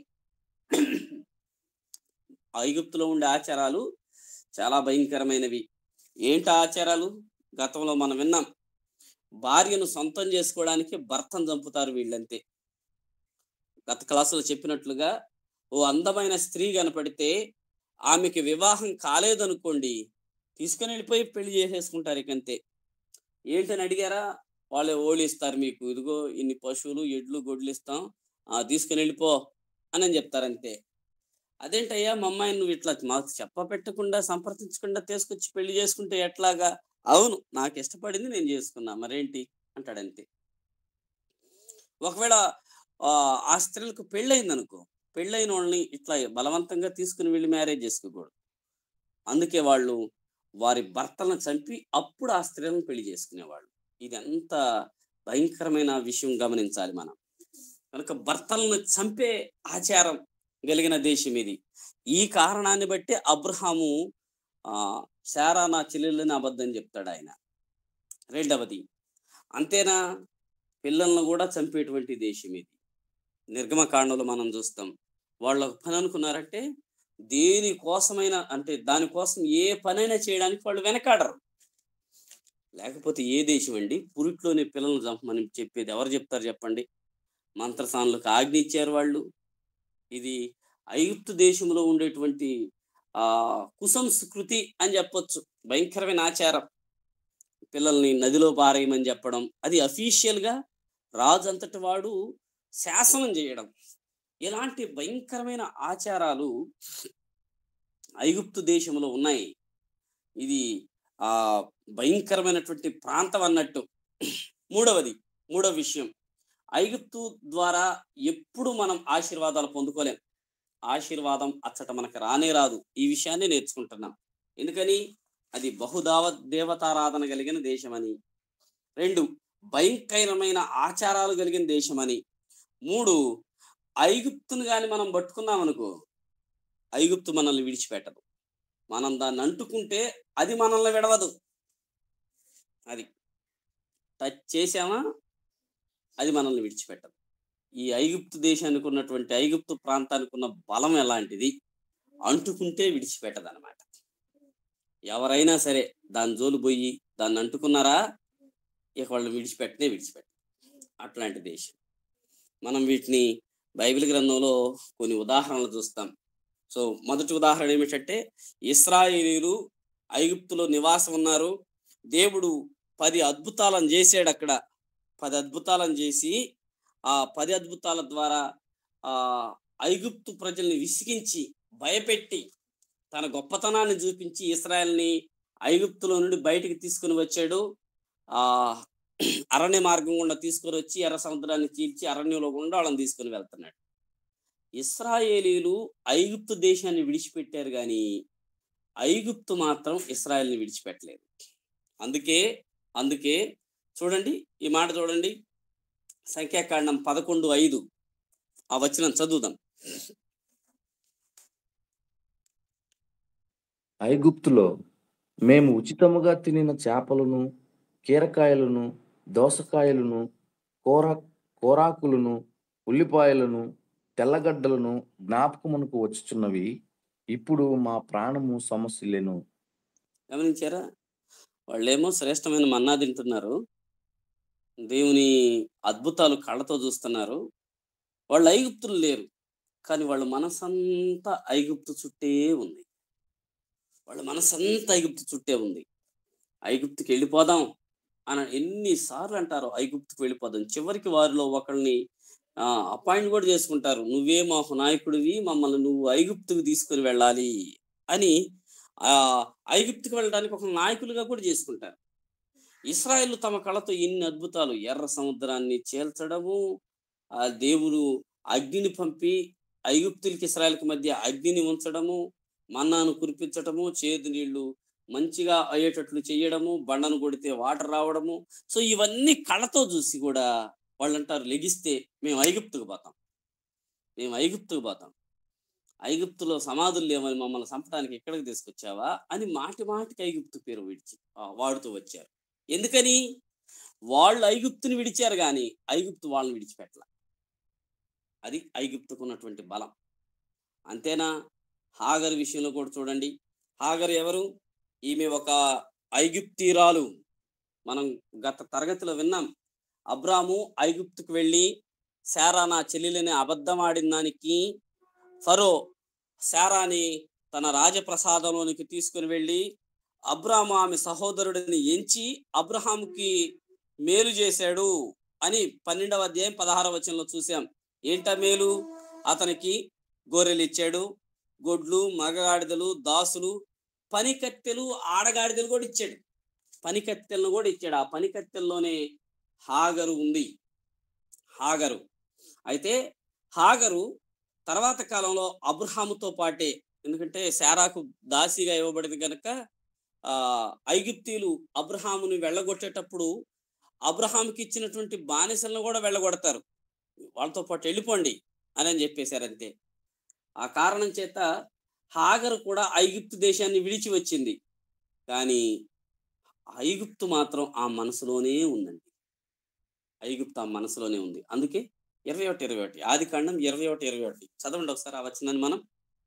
ఐగుప్తులో ఉండే ఆచారాలు చాలా భయంకరమైనవి ఏంటి ఆచారాలు గతంలో మనం విన్నాం భార్యను సొంతం చేసుకోవడానికి భర్తను చంపుతారు వీళ్ళంతే గత క్లాసులో చెప్పినట్లుగా ఓ అందమైన స్త్రీ కనపడితే ఆమెకి వివాహం కాలేదనుకోండి తీసుకుని వెళ్ళిపోయి పెళ్లి చేసేసుకుంటారు ఇకంతే ఏంటని అడిగారా వాళ్ళే ఓళ్ళు ఇస్తారు మీకు ఇదిగో ఇన్ని పశువులు ఎడ్లు గొడ్లు ఇస్తాం ఆ తీసుకుని వెళ్ళిపో అని అని చెప్తారంతే అదేంటయ్యా మా అమ్మాయి నువ్వు ఇట్లా మాకు చెప్ప పెట్టకుండా సంప్రదించకుండా తీసుకొచ్చి పెళ్లి చేసుకుంటే ఎట్లాగా అవును నాకు ఇష్టపడింది నేను చేసుకున్నా మరేంటి అంటాడంతే ఒకవేళ ఆ స్త్రీలకు పెళ్ళయింది అనుకో పెళ్ళైన వాళ్ళని ఇట్లా బలవంతంగా తీసుకుని వెళ్ళి మ్యారేజ్ చేసుకోకూడదు అందుకే వాళ్ళు వారి భర్తలను చంపి అప్పుడు ఆ స్త్రీలను పెళ్లి చేసుకునేవాళ్ళు ఇది ఎంత భయంకరమైన విషయం గమనించాలి మనం కనుక భర్తలను చంపే ఆచారం కలిగిన దేశం ఇది ఈ కారణాన్ని బట్టి అబ్రహాము ఆ శారా నా చెల్లెళ్ళని అబద్ధం చెప్తాడు ఆయన రెండవది అంతేనా పిల్లలను కూడా చంపేటువంటి దేశం ఇది నిర్గమకాండంలో మనం చూస్తాం వాళ్ళు ఒక పని అనుకున్నారంటే దేని కోసమైనా అంటే దానికోసం ఏ పనైనా చేయడానికి వాళ్ళు వెనకాడరు లేకపోతే ఏ దేశం అండి పురిట్లోనే పిల్లలను చంపమని చెప్పేది ఎవరు చెప్తారు చెప్పండి మంత్రసానులకు ఆజ్ఞ ఇచ్చారు వాళ్ళు ఇది ఐగుప్తు దేశంలో ఉండేటువంటి ఆ కుసంస్కృతి అని చెప్పొచ్చు భయంకరమైన ఆచారం పిల్లల్ని నదిలో పారేయమని చెప్పడం అది అఫీషియల్ గా రాజు అంతటి వాడు శాసనం చేయడం ఇలాంటి భయంకరమైన ఆచారాలు ఐగుప్తు దేశంలో ఉన్నాయి ఇది ఆ భయంకరమైనటువంటి ప్రాంతం అన్నట్టు మూడవది మూడవ విషయం ఐగుప్తు ద్వారా ఎప్పుడు మనం ఆశీర్వాదాలు పొందుకోలేం ఆశీర్వాదం అచ్చట మనకు రానే రాదు ఈ విషయాన్ని నేర్చుకుంటున్నాం ఎందుకని అది బహుదావ దేవతారాధన కలిగిన దేశమని రెండు భయంకరమైన ఆచారాలు కలిగిన దేశమని మూడు ఐగుప్తును కానీ మనం పట్టుకున్నాం అనుకో ఐగుప్తు మనల్ని విడిచిపెట్టదు మనం దాన్ని అంటుకుంటే అది మనల్ని విడవదు అది టచ్ చేసామా అది మనల్ని విడిచిపెట్టదు ఈ ఐగుప్తు దేశానికి ఉన్నటువంటి ఐగుప్తు ప్రాంతానికి ఉన్న బలం ఎలాంటిది అంటుకుంటే విడిచిపెట్టదు అనమాట ఎవరైనా సరే దాని జోలు పోయి దాన్ని అంటుకున్నారా ఇక వాళ్ళు విడిచిపెట్టనే విడిచిపెట్ట అట్లాంటి దేశం మనం వీటిని బైబిల్ గ్రంథంలో కొన్ని ఉదాహరణలు చూస్తాం సో మొదటి ఉదాహరణ ఏమిటంటే ఇస్రాయేలీలు ఐగుప్తులో నివాసం ఉన్నారు దేవుడు పది అద్భుతాలను చేసాడు అక్కడ పది అద్భుతాలను చేసి ఆ పది అద్భుతాల ద్వారా ఆ ఐగుప్తు ప్రజల్ని విసిగించి భయపెట్టి తన గొప్పతనాన్ని చూపించి ఇస్రాయల్ని ఐగుప్తులో నుండి బయటికి తీసుకుని వచ్చాడు ఆ అరణ్య మార్గం గుండా తీసుకొని వచ్చి ఎర్ర సముద్రాన్ని చీల్చి అరణ్యంలో గుండా వాళ్ళని తీసుకుని వెళ్తున్నాడు ఇస్రాయేలీలు ఐగుప్తు దేశాన్ని విడిచిపెట్టారు కానీ ఐగుప్తు మాత్రం ఇస్రాయల్ని విడిచిపెట్టలేదు అందుకే అందుకే చూడండి ఈ మాట చూడండి సంఖ్యాకాండం పదకొండు ఐదు ఆ వచనం చదువుదాం ఐగుప్తులో మేము ఉచితముగా తినిన చేపలను కీరకాయలను దోసకాయలను కూర కూరాకులను ఉల్లిపాయలను తెల్లగడ్డలను జ్ఞాపకమునకు వచ్చుచున్నవి ఇప్పుడు మా ప్రాణము సమస్యలేను గమనించారా వాళ్ళేమో శ్రేష్టమైన మన్నా తింటున్నారు దేవుని అద్భుతాలు కళ్ళతో చూస్తున్నారు వాళ్ళు ఐగుప్తులు లేరు కానీ వాళ్ళ మనసంతా ఐగుప్తు చుట్టే ఉంది వాళ్ళ మనసంతా ఐగుప్తు చుట్టే ఉంది ఐగుప్తుకి వెళ్ళిపోదాం అని ఎన్నిసార్లు అంటారు ఐగుప్తుకి వెళ్ళిపోదాం చివరికి వారిలో ఒకళ్ళని అపాయింట్ కూడా చేసుకుంటారు నువ్వే మా నాయకుడివి మమ్మల్ని నువ్వు ఐగుప్తుకు తీసుకుని వెళ్ళాలి అని ఆ ఐగుప్తుకు వెళ్ళడానికి ఒక నాయకులుగా కూడా చేసుకుంటారు ఇస్రాయేల్ తమ కళతో ఎన్ని అద్భుతాలు ఎర్ర సముద్రాన్ని చేల్చడము ఆ దేవుడు అగ్నిని పంపి ఐగుప్తులకి ఇస్రాయల్కి మధ్య అగ్నిని ఉంచడము మన్నాను కురిపించటము చేదు నీళ్లు మంచిగా అయ్యేటట్లు చేయడము బండను కొడితే వాటర్ రావడము సో ఇవన్నీ కళ్ళతో చూసి కూడా వాళ్ళు అంటారు లెగిస్తే మేము ఐగుప్తుకు పోతాం మేము ఐగుప్తుకు పోతాం ఐగుప్తులో సమాధులు లేవని మమ్మల్ని చంపడానికి ఎక్కడికి తీసుకొచ్చావా అని మాటి మాటికి ఐగుప్తు పేరు విడిచి వాడుతూ వచ్చారు ఎందుకని వాళ్ళు ఐగుప్తుని విడిచారు కానీ ఐగుప్తు వాళ్ళని విడిచిపెట్టల అది ఐగుప్తుకు ఉన్నటువంటి బలం అంతేనా హాగర్ విషయంలో కూడా చూడండి హాగర్ ఎవరు ఈమె ఒక ఐగుప్తీరాలు మనం గత తరగతిలో విన్నాం అబ్రాము ఐగుప్తుకు వెళ్ళి శారా నా చెల్లెలని అబద్ధం ఆడిన దానికి ఫరో శారాని తన రాజప్రసాదంలోనికి తీసుకుని వెళ్ళి అబ్రాము ఆమె సహోదరుడిని ఎంచి అబ్రహాంకి మేలు చేశాడు అని పన్నెండవ అధ్యాయం పదహారవ వచనంలో చూసాం ఏంట మేలు అతనికి గొర్రెలు ఇచ్చాడు గొడ్లు మగగాడిదలు దాసులు పనికత్తెలు ఆడగాడిదలు కూడా ఇచ్చాడు పనికత్తెలను కూడా ఇచ్చాడు ఆ పనికత్తెల్లోనే హాగరు ఉంది హాగరు అయితే హాగరు తర్వాత కాలంలో అబ్రహాముతో పాటే ఎందుకంటే శారాకు దాసిగా ఇవ్వబడింది కనుక ఆ ఐగుప్తీలు అబ్రహాముని వెళ్ళగొట్టేటప్పుడు అబ్రహాంకి ఇచ్చినటువంటి బానిసలను కూడా వెళ్ళగొడతారు వాళ్ళతో పాటు వెళ్ళిపోండి అని అని చెప్పేశారు అంతే ఆ కారణం చేత హాగర్ కూడా ఐగుప్తు దేశాన్ని విడిచి వచ్చింది కానీ ఐగుప్తు మాత్రం ఆ మనసులోనే ఉందండి ఐగుప్తు ఆ మనసులోనే ఉంది అందుకే ఇరవై ఒకటి ఇరవై ఒకటి ఆది కాండం ఇరవై ఒకటి ఇరవై ఒకటి చదవండి ఒకసారి ఆ వచ్చిందని మనం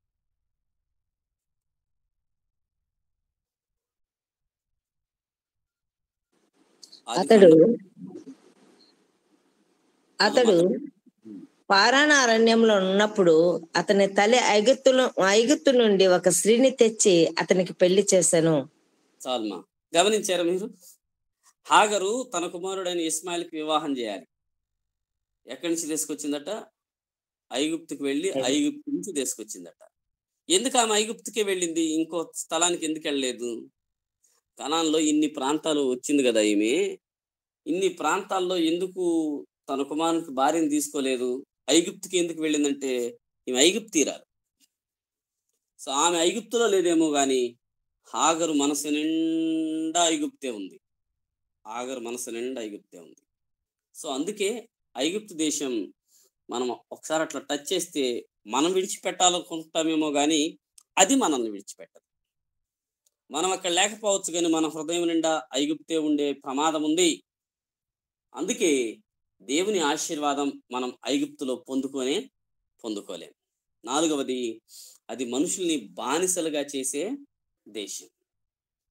అతడు అతడు పారాణ అరణ్యంలో ఉన్నప్పుడు అతని తల్లి ఐగుప్తులు ఐగుప్తు నుండి ఒక స్త్రీని తెచ్చి అతనికి పెళ్లి చేశాను చాల్మా గమనించారా మీరు హాగరు తన కుమారుడైన ఇస్మాయిల్కి వివాహం చేయాలి ఎక్కడి నుంచి తీసుకొచ్చిందట ఐగుప్తుకి వెళ్ళి ఐగుప్తు నుంచి తీసుకొచ్చిందట ఎందుకు ఆమె ఐగుప్తుకే వెళ్ళింది ఇంకో స్థలానికి ఎందుకు వెళ్ళలేదు కణాల్లో ఇన్ని ప్రాంతాలు వచ్చింది కదా ఈమె ఇన్ని ప్రాంతాల్లో ఎందుకు తన కుమారునికి భార్యను తీసుకోలేదు ఐగుప్తుకి ఎందుకు వెళ్ళిందంటే ఈమె ఐగుప్తీరాలు సో ఆమె ఐగుప్తులో లేదేమో కానీ హాగరు మనసు నిండా ఐగుప్తే ఉంది హాగరు మనసు నిండా ఐగుప్తే ఉంది సో అందుకే ఐగుప్తు దేశం మనం ఒకసారి అట్లా టచ్ చేస్తే మనం విడిచిపెట్టాలనుకుంటామేమో కానీ అది మనల్ని విడిచిపెట్టదు మనం అక్కడ లేకపోవచ్చు కానీ మన హృదయం నిండా ఐగుప్తే ఉండే ప్రమాదం ఉంది అందుకే దేవుని ఆశీర్వాదం మనం ఐగుప్తులో పొందుకొనే పొందుకోలేం నాలుగవది అది మనుషుల్ని బానిసలుగా చేసే దేశం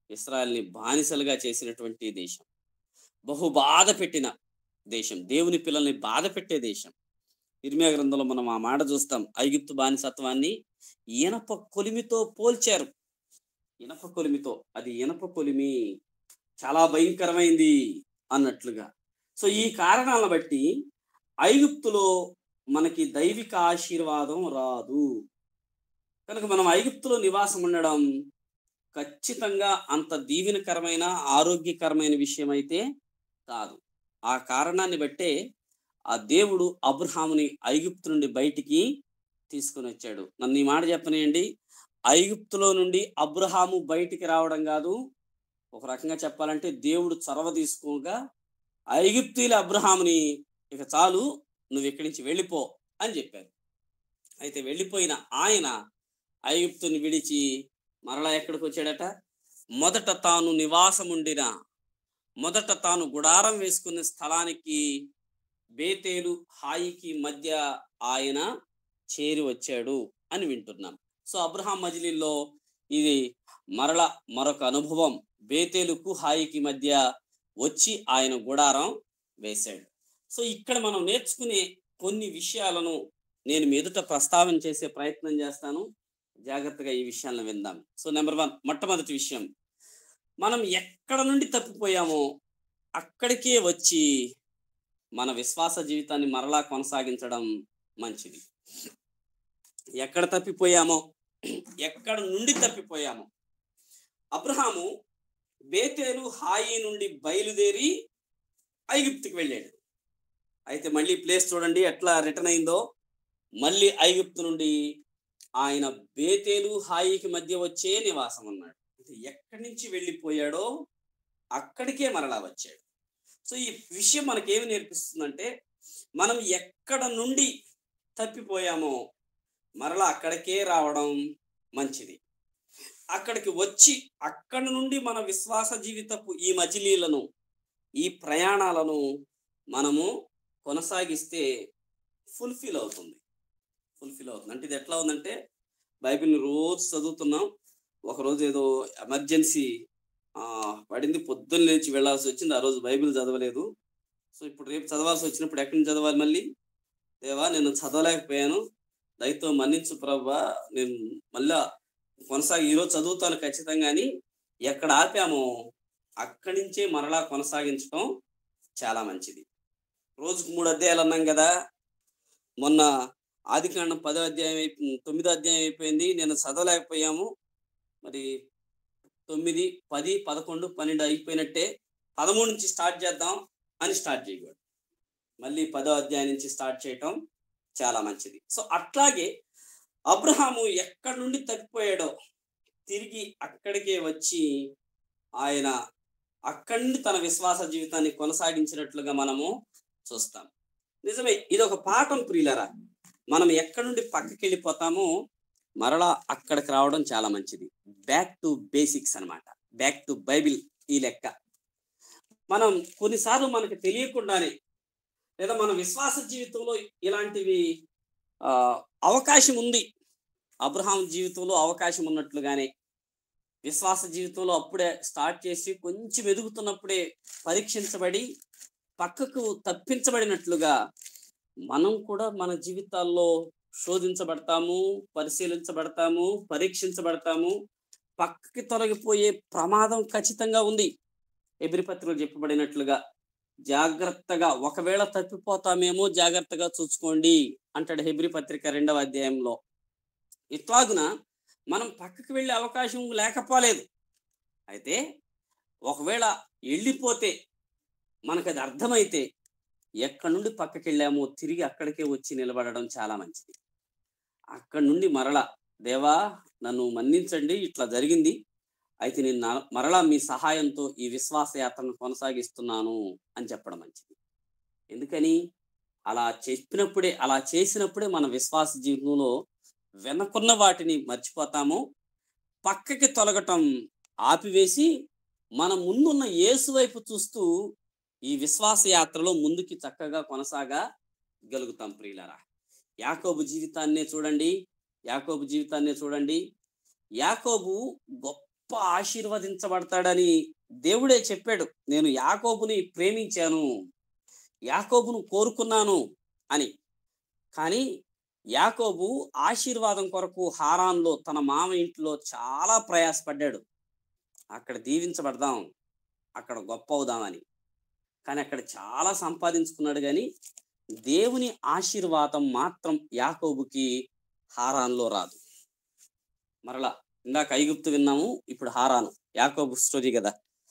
ఇస్రాయల్ని బానిసలుగా చేసినటువంటి దేశం బహు బాధ పెట్టిన దేశం దేవుని పిల్లల్ని బాధ పెట్టే దేశం ఇర్మియా గ్రంథంలో మనం ఆ మాట చూస్తాం ఐగుప్తు బానిసత్వాన్ని ఇనప కొలిమితో పోల్చారు ఇనప కొలిమితో అది ఇనప కొలిమి చాలా భయంకరమైంది అన్నట్లుగా సో ఈ కారణాలను బట్టి ఐగుప్తులో మనకి దైవిక ఆశీర్వాదం రాదు కనుక మనం ఐగుప్తులో నివాసం ఉండడం ఖచ్చితంగా అంత దీవెనకరమైన ఆరోగ్యకరమైన విషయం అయితే కాదు ఆ కారణాన్ని బట్టే ఆ దేవుడు అబ్రహాముని ఐగుప్తు నుండి బయటికి తీసుకొని వచ్చాడు నన్ను ఈ మాట చెప్పనియండి ఐగుప్తులో నుండి అబ్రహాము బయటికి రావడం కాదు ఒక రకంగా చెప్పాలంటే దేవుడు చొరవ తీసుకోగా ఐగుప్తీల అబ్రహాముని ఇక చాలు నువ్వు ఇక్కడి నుంచి వెళ్ళిపో అని చెప్పారు అయితే వెళ్ళిపోయిన ఆయన ఐగుప్తుని విడిచి మరలా ఎక్కడికి వచ్చాడట మొదట తాను నివాసం ఉండిన మొదట తాను గుడారం వేసుకున్న స్థలానికి బేతేలు హాయికి మధ్య ఆయన చేరి వచ్చాడు అని వింటున్నాం సో అబ్రహాం మజిలీలో ఇది మరల మరొక అనుభవం బేతేలుకు హాయికి మధ్య వచ్చి ఆయన గుడారం వేశాడు సో ఇక్కడ మనం నేర్చుకునే కొన్ని విషయాలను నేను మీదుట ప్రస్తావన చేసే ప్రయత్నం చేస్తాను జాగ్రత్తగా ఈ విషయాలను విందాం సో నెంబర్ వన్ మొట్టమొదటి విషయం మనం ఎక్కడ నుండి తప్పిపోయామో అక్కడికే వచ్చి మన విశ్వాస జీవితాన్ని మరలా కొనసాగించడం మంచిది ఎక్కడ తప్పిపోయామో ఎక్కడ నుండి తప్పిపోయామో అబ్రహాము బేతేలు హాయి నుండి బయలుదేరి ఐగుప్తుకి వెళ్ళాడు అయితే మళ్ళీ ప్లేస్ చూడండి ఎట్లా రిటర్న్ అయిందో మళ్ళీ ఐగుప్తు నుండి ఆయన బేతేలు హాయికి మధ్య వచ్చే నివాసం ఉన్నాడు అంటే ఎక్కడి నుంచి వెళ్ళిపోయాడో అక్కడికే మరలా వచ్చాడు సో ఈ విషయం మనకేమి నేర్పిస్తుందంటే మనం ఎక్కడ నుండి తప్పిపోయామో మరలా అక్కడికే రావడం మంచిది అక్కడికి వచ్చి అక్కడి నుండి మన విశ్వాస జీవితపు ఈ మజిలీలను ఈ ప్రయాణాలను మనము కొనసాగిస్తే ఫుల్ఫిల్ అవుతుంది ఫుల్ఫిల్ అవుతుంది అంటే ఇది ఎట్లా ఉందంటే బైబిల్ని రోజు చదువుతున్నాం ఒకరోజు ఏదో ఎమర్జెన్సీ పడింది పొద్దున్న లేచి వెళ్ళాల్సి వచ్చింది ఆ రోజు బైబిల్ చదవలేదు సో ఇప్పుడు రేపు చదవాల్సి వచ్చినప్పుడు ఎక్కడి నుంచి చదవాలి మళ్ళీ దేవా నేను చదవలేకపోయాను దయతో మన్నించు ప్రభా నేను మళ్ళా కొనసాగి ఈరోజు చదువుతాను ఖచ్చితంగా అని ఎక్కడ ఆపామో అక్కడి నుంచే మరలా కొనసాగించడం చాలా మంచిది రోజుకు మూడు అధ్యాయాలు అన్నాం కదా మొన్న ఆదికాండం పదో అధ్యాయం అయిపో తొమ్మిదో అధ్యాయం అయిపోయింది నేను చదవలేకపోయాము మరి తొమ్మిది పది పదకొండు పన్నెండు అయిపోయినట్టే పదమూడు నుంచి స్టార్ట్ చేద్దాం అని స్టార్ట్ చేయకూడదు మళ్ళీ పదో అధ్యాయం నుంచి స్టార్ట్ చేయటం చాలా మంచిది సో అట్లాగే అబ్రహాము ఎక్కడి నుండి తప్పిపోయాడో తిరిగి అక్కడికే వచ్చి ఆయన అక్కడి నుండి తన విశ్వాస జీవితాన్ని కొనసాగించినట్లుగా మనము చూస్తాం నిజమే ఇది ఒక పాఠం ప్రియులరా మనం ఎక్కడి నుండి పక్కకి వెళ్ళిపోతామో మరలా అక్కడికి రావడం చాలా మంచిది బ్యాక్ టు బేసిక్స్ అన్నమాట బ్యాక్ టు బైబిల్ ఈ లెక్క మనం కొన్నిసార్లు మనకు తెలియకుండానే లేదా మన విశ్వాస జీవితంలో ఇలాంటివి ఆ, అవకాశం ఉంది అబ్రహాం జీవితంలో అవకాశం ఉన్నట్లుగానే విశ్వాస జీవితంలో అప్పుడే స్టార్ట్ చేసి కొంచెం ఎదుగుతున్నప్పుడే పరీక్షించబడి పక్కకు తప్పించబడినట్లుగా మనం కూడా మన జీవితాల్లో శోధించబడతాము పరిశీలించబడతాము పరీక్షించబడతాము పక్కకి తొలగిపోయే ప్రమాదం ఖచ్చితంగా ఉంది ఎబిరిపత్రిలో చెప్పబడినట్లుగా జాగ్రత్తగా ఒకవేళ తప్పిపోతామేమో జాగ్రత్తగా చూసుకోండి అంటాడు హెబ్రి పత్రిక రెండవ అధ్యాయంలో ఇట్లాగున మనం పక్కకి వెళ్ళే అవకాశం లేకపోలేదు అయితే ఒకవేళ వెళ్ళిపోతే మనకు అది అర్థమైతే ఎక్కడి నుండి పక్కకి వెళ్ళామో తిరిగి అక్కడికే వచ్చి నిలబడడం చాలా మంచిది అక్కడి నుండి మరలా దేవా నన్ను మన్నించండి ఇట్లా జరిగింది అయితే నేను నా- మరలా మీ సహాయంతో ఈ విశ్వాస యాత్రను కొనసాగిస్తున్నాను అని చెప్పడం మంచిది ఎందుకని అలా చెప్పినప్పుడే అలా చేసినప్పుడే మన విశ్వాస జీవితంలో వెనకున్న వాటిని మర్చిపోతాము పక్కకి తొలగటం ఆపివేసి మన ముందున్న యేసు వైపు చూస్తూ ఈ విశ్వాస యాత్రలో ముందుకి చక్కగా కొనసాగగలుగుతాం ప్రియులరా యాకోబు జీవితాన్నే చూడండి యాకోబు జీవితాన్నే చూడండి యాకోబు గొప్ప గొప్ప ఆశీర్వదించబడతాడని దేవుడే చెప్పాడు నేను యాకోబుని ప్రేమించాను యాకోబును కోరుకున్నాను అని కానీ యాకోబు ఆశీర్వాదం కొరకు హారాన్లో తన మామ ఇంట్లో చాలా ప్రయాసపడ్డాడు అక్కడ దీవించబడదాం అక్కడ గొప్ప అవుదామని కానీ అక్కడ చాలా సంపాదించుకున్నాడు కానీ దేవుని ఆశీర్వాదం మాత్రం యాకోబుకి హారాన్లో రాదు మరలా ఇందాక ఐగుప్తు విన్నాము ఇప్పుడు హారాను యాకోబు స్టోరీ కదా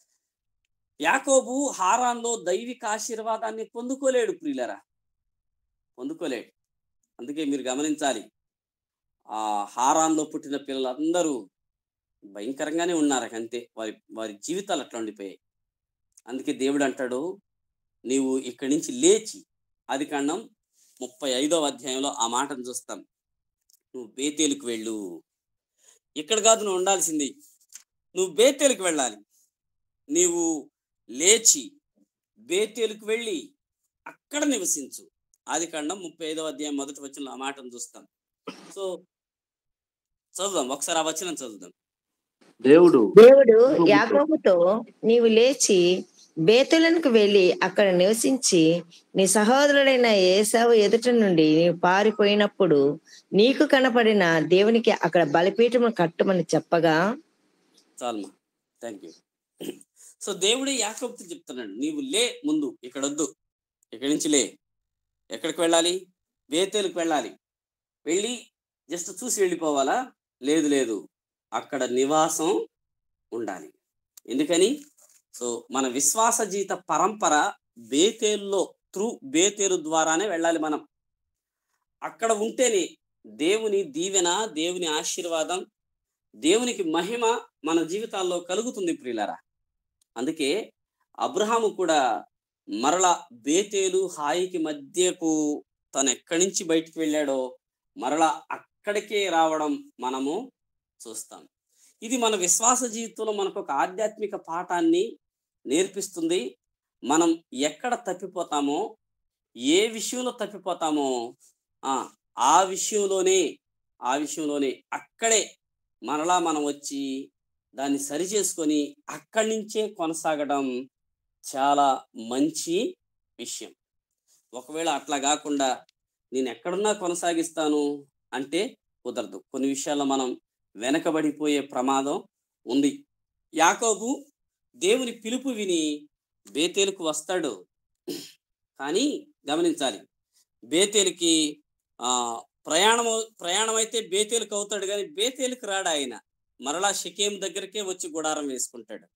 యాకోబు హారాన్లో దైవిక ఆశీర్వాదాన్ని పొందుకోలేడు ప్రియులరా పొందుకోలేడు అందుకే మీరు గమనించాలి ఆ హారాన్లో పుట్టిన పిల్లలందరూ భయంకరంగానే ఉన్నారు అంతే వారి వారి జీవితాలు అట్లా ఉండిపోయాయి అందుకే దేవుడు అంటాడు నీవు ఇక్కడి నుంచి లేచి అది కాండం ముప్పై ఐదవ అధ్యాయంలో ఆ మాటను చూస్తాం నువ్వు బేతేలుకు వెళ్ళు ఇక్కడ కాదు నువ్వు ఉండాల్సింది నువ్వు బేతేలుకు వెళ్ళాలి నీవు లేచి బేతేలుకు వెళ్ళి అక్కడ నివసించు ఆది కాండం ముప్పై ఐదవ అధ్యాయం మొదటి వచ్చిన ఆ మాటను చూస్తాం సో చదువుదాం ఒకసారి ఆ వచనం చదువుదాం దేవుడు దేవుడు యాకోబుతో నీవు లేచి బేతులకు వెళ్ళి అక్కడ నివసించి నీ సహోదరుడైన ఏసావు ఎదుట నుండి నీవు పారిపోయినప్పుడు నీకు కనపడిన దేవునికి అక్కడ బలిపీఠము కట్టమని చెప్పగా చాలమ్మా థ్యాంక్ యూ సో దేవుడే యాకోబుతో చెప్తున్నాడు నీవు లే ముందు ఇక్కడ వద్దు ఇక్కడి నుంచి లే ఎక్కడికి వెళ్ళాలి బేతేలుకు వెళ్ళాలి వెళ్ళి జస్ట్ చూసి వెళ్ళిపోవాలా లేదు లేదు అక్కడ నివాసం ఉండాలి ఎందుకని సో మన విశ్వాస జీవిత పరంపర బేతేలులో త్రూ బేతేలు ద్వారానే వెళ్ళాలి మనం అక్కడ ఉంటేనే దేవుని దీవెన దేవుని ఆశీర్వాదం దేవునికి మహిమ మన జీవితాల్లో కలుగుతుంది ప్రియులరా అందుకే అబ్రహాము కూడా మరల బేతేలు హాయికి మధ్యకు తను ఎక్కడి నుంచి బయటికి వెళ్ళాడో మరలా అక్కడికే రావడం మనము చూస్తాం ఇది మన విశ్వాస జీవితంలో మనకు ఒక ఆధ్యాత్మిక పాఠాన్ని నేర్పిస్తుంది మనం ఎక్కడ తప్పిపోతామో ఏ విషయంలో తప్పిపోతామో ఆ ఆ విషయంలోనే ఆ విషయంలోనే అక్కడే మరలా మనం వచ్చి దాన్ని సరి చేసుకొని అక్కడి నుంచే కొనసాగడం చాలా మంచి విషయం ఒకవేళ అట్లా కాకుండా నేను ఎక్కడున్నా కొనసాగిస్తాను అంటే కుదరదు కొన్ని విషయాల్లో మనం వెనకబడిపోయే ప్రమాదం ఉంది యాకోబు దేవుని పిలుపు విని బేతేలుకు వస్తాడు కానీ గమనించాలి బేతేలుకి ఆ ప్రయాణం ప్రయాణం అయితే బేతేలుకు అవుతాడు కానీ బేతేలుకు రాడు ఆయన మరలా షకేం దగ్గరికే వచ్చి గుడారం వేసుకుంటాడు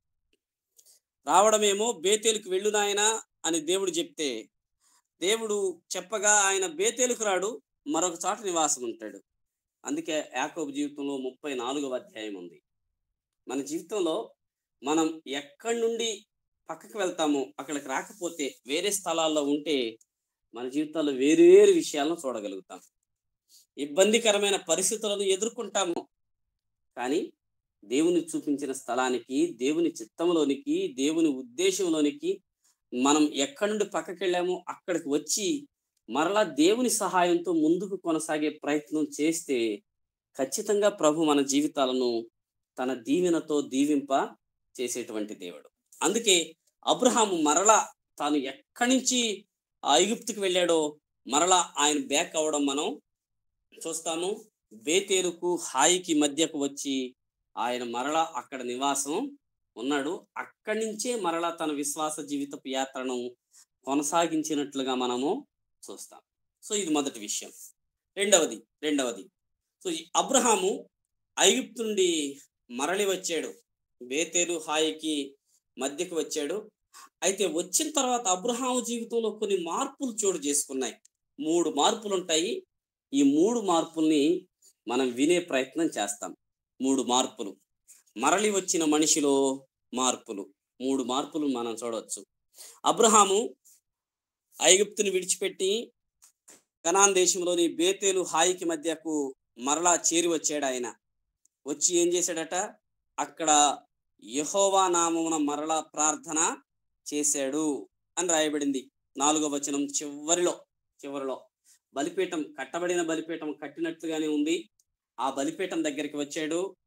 రావడమేమో బేతేలుకు వెళ్ళు నాయనా అని దేవుడు చెప్తే దేవుడు చెప్పగా ఆయన బేతేలుకు రాడు మరొక చోట నివాసం ఉంటాడు అందుకే యాకోబు జీవితంలో ముప్పై నాలుగవ అధ్యాయం ఉంది మన జీవితంలో మనం ఎక్కడి నుండి పక్కకి వెళ్తామో అక్కడికి రాకపోతే వేరే స్థలాల్లో ఉంటే మన జీవితాల్లో వేరు వేరు విషయాలను చూడగలుగుతాం ఇబ్బందికరమైన పరిస్థితులను ఎదుర్కొంటాము కానీ దేవుని చూపించిన స్థలానికి దేవుని చిత్తంలోనికి దేవుని ఉద్దేశంలోనికి మనం ఎక్కడి నుండి పక్కకి వెళ్ళామో అక్కడికి వచ్చి మరలా దేవుని సహాయంతో ముందుకు కొనసాగే ప్రయత్నం చేస్తే ఖచ్చితంగా ప్రభు మన జీవితాలను తన దీవెనతో దీవింప చేసేటువంటి దేవుడు అందుకే అబ్రహాము మరలా తాను ఎక్కడి నుంచి ఆ ఐగుప్తుకు వెళ్ళాడో మరలా ఆయన బ్యాక్ అవ్వడం మనం చూస్తాము బేతేరుకు హాయికి మధ్యకు వచ్చి ఆయన మరలా అక్కడ నివాసం ఉన్నాడు అక్కడి నుంచే మరలా తన విశ్వాస జీవితపు యాత్రను కొనసాగించినట్లుగా మనము చూస్తాం సో ఇది మొదటి విషయం రెండవది రెండవది సో ఈ అబ్రహాము ఐగుప్తు నుండి మరలి వచ్చాడు బేతేలు హాయికి మధ్యకు వచ్చాడు అయితే వచ్చిన తర్వాత అబ్రహాము జీవితంలో కొన్ని మార్పులు చోటు చేసుకున్నాయి మూడు మార్పులు ఉంటాయి ఈ మూడు మార్పుల్ని మనం వినే ప్రయత్నం చేస్తాం మూడు మార్పులు మరలి వచ్చిన మనిషిలో మార్పులు మూడు మార్పులు మనం చూడవచ్చు అబ్రహాము ఐగుప్తుని విడిచిపెట్టి కనాన్ దేశంలోని బేతేలు హాయికి మధ్యకు మరలా చేరి వచ్చాడు ఆయన వచ్చి ఏం చేశాడట అక్కడ యహోవా నామమున మరలా ప్రార్థన చేశాడు అని రాయబడింది నాలుగో వచనం చివరిలో చివరిలో బలిపీఠం కట్టబడిన బలిపీఠం కట్టినట్లుగానే ఉంది ఆ బలిపీఠం దగ్గరికి వచ్చాడు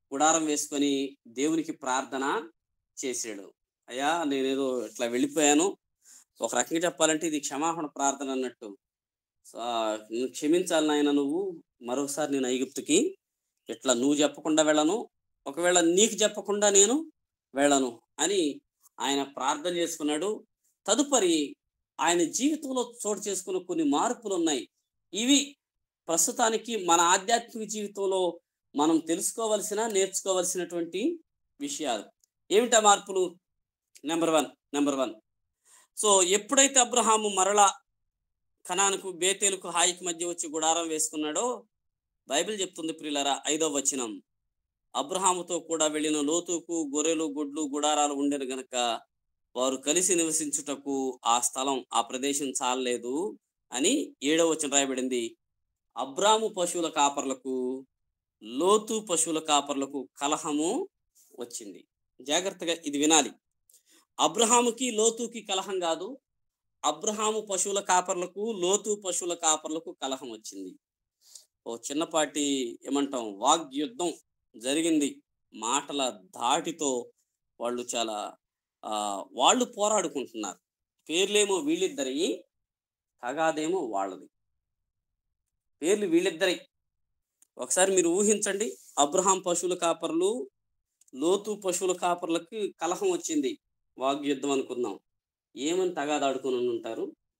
గుడారం వేసుకొని దేవునికి ప్రార్థన చేశాడు అయ్యా నేనేదో ఇట్లా వెళ్ళిపోయాను ఒక రకంగా చెప్పాలంటే ఇది క్షమాపణ ప్రార్థన అన్నట్టు సో, ఆ, నువ్వు క్షమించాలి నాయన నువ్వు మరొకసారి నేను ఐగుప్తుకి ఇట్లా నువ్వు చెప్పకుండా వెళ్ళను ఒకవేళ నీకు చెప్పకుండా నేను వెళ్ళను అని ఆయన ప్రార్థన చేసుకున్నాడు తదుపరి ఆయన జీవితంలో చోటు చేసుకున్న కొన్ని మార్పులు ఉన్నాయి ఇవి ప్రస్తుతానికి మన ఆధ్యాత్మిక జీవితంలో మనం తెలుసుకోవలసిన నేర్చుకోవలసినటువంటి విషయాలు ఏమిటా మార్పులు number one number one so ఎప్పుడైతే అబ్రహాము మరలా కణానికి బేతేలుకు హాయికి మధ్య వచ్చి గుడారం వేసుకున్నాడో బైబిల్ చెప్తుంది ప్రియులరా ఐదో వచనం అబ్రహాముతో కూడా వెళ్ళిన లోతుకు గొర్రెలు గుడ్లు గుడారాలు ఉండేది గనక వారు కలిసి నివసించుటకు ఆ స్థలం ఆ ప్రదేశం చాలలేదు అని ఏడవ వచనం రాయబడింది అబ్రాము పశువుల కాపర్లకు లోతు పశువుల కాపర్లకు కలహము వచ్చింది జాగ్రత్తగా ఇది వినాలి అబ్రహాముకి లోతుకి కలహం కాదు అబ్రహాము పశువుల కాపర్లకు లోతు పశువుల కాపర్లకు కలహం వచ్చింది ఓ చిన్నపాటి ఏమంటాం వాగ్యుద్ధం జరిగింది మాటల ధాటితో వాళ్ళు చాలా ఆ వాళ్ళు పోరాడుకుంటున్నారు పేర్లేమో వీళ్ళిద్దరి తగాదేమో వాళ్ళది పేర్లు వీళ్ళిద్దరి ఒకసారి మీరు ఊహించండి అబ్రహాం పశువుల కాపర్లు లోతు పశువుల కాపర్లకి కలహం వచ్చింది వాగ్యుద్ధం అనుకుందాం ఏమని తగాదాడుకొని ఉంటారు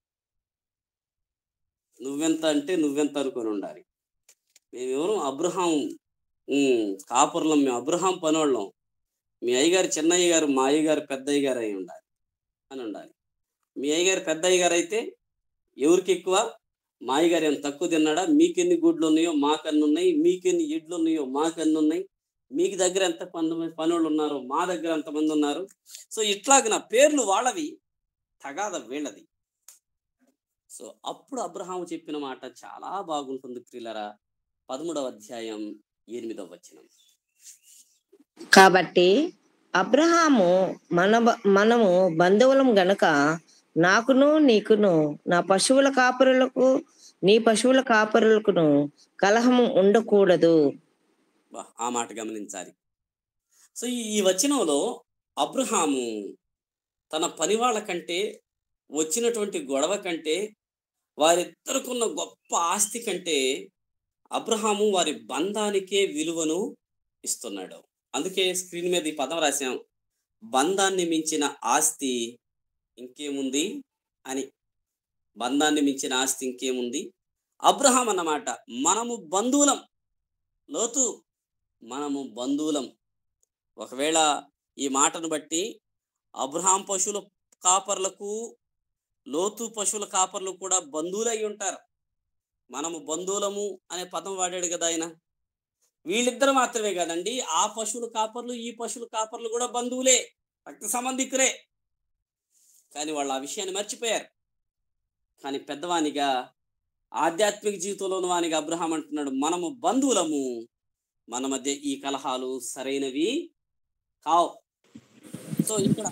నువ్వెంత అంటే నువ్వెంత అనుకొని ఉండాలి మేమెవరు అబ్రహాం ఉమ్, కాపుర్లం మేము అబ్రహాం పనోళ్ళం మీ అయ్యగారు చిన్నయ్య గారు మా అయ్యగారు పెద్ద అయ్యగారు అయి ఉండాలి అని ఉండాలి మీ అయ్యగారు పెద్ద అయ్యగారు అయితే ఎవరికి ఎక్కువ మా అయ్యగారు ఏం తక్కువ తిన్నాడా మీకెన్ని గుడ్లు ఉన్నాయో మాకన్ని ఉన్నాయి మీకెన్ని ఇడ్లు ఉన్నాయో మాకన్ని ఉన్నాయి మీకు దగ్గర ఎంత మంది పనులు ఉన్నారు మా దగ్గర ఎంతమంది ఉన్నారు సో ఇట్లాగిన పేర్లు వాళ్ళవి తగాద వీళ్ళది సో అప్పుడు అబ్రహాము చెప్పిన మాట చాలా బాగుంటుంది ప్రియులరా పదమూడవ అధ్యాయం ఎనిమిదవ వచనం కాబట్టి అబ్రహాము మన బ- మనము బంధువులం గనక నాకును నీకును నా పశువుల కాపరులకు నీ పశువుల కాపరులకును కలహము ఉండకూడదు బా, ఆ మాట గమనించాలి సో ఈ ఈ వచనంలో అబ్రహాము తన పనివాళ్ళ కంటే వచ్చినటువంటి గొడవ కంటే వారిద్దరికున్న గొప్ప ఆస్తి కంటే అబ్రహాము వారి బంధానికే విలువను ఇస్తున్నాడు అందుకే స్క్రీన్ మీద ఈ పదం రాశాం బంధాన్ని మించిన ఆస్తి ఇంకేముంది అని బంధాన్ని మించిన ఆస్తి ఇంకేముంది అబ్రహాం అన్నమాట మనము బంధువులం లోతు మనము బంధువులం ఒకవేళ ఈ మాటను బట్టి అబ్రహాం పశువుల కాపర్లకు లోతు పశువుల కాపర్లు కూడా బంధువులై ఉంటారు మనము బంధువులము అనే పదం వాడాడు కదా ఆయన వీళ్ళిద్దరు మాత్రమే కదండి ఆ పశువుల కాపర్లు ఈ పశువుల కాపర్లు కూడా బంధువులే రక్త సంబంధికులే కానీ వాళ్ళు ఆ విషయాన్ని మర్చిపోయారు కానీ పెద్దవానిగా ఆధ్యాత్మిక జీవితంలోని వానిగా అబ్రహాం అంటున్నాడు మనము బంధువులము మన మధ్య ఈ కలహాలు సరైనవి కావు సో ఇక్కడ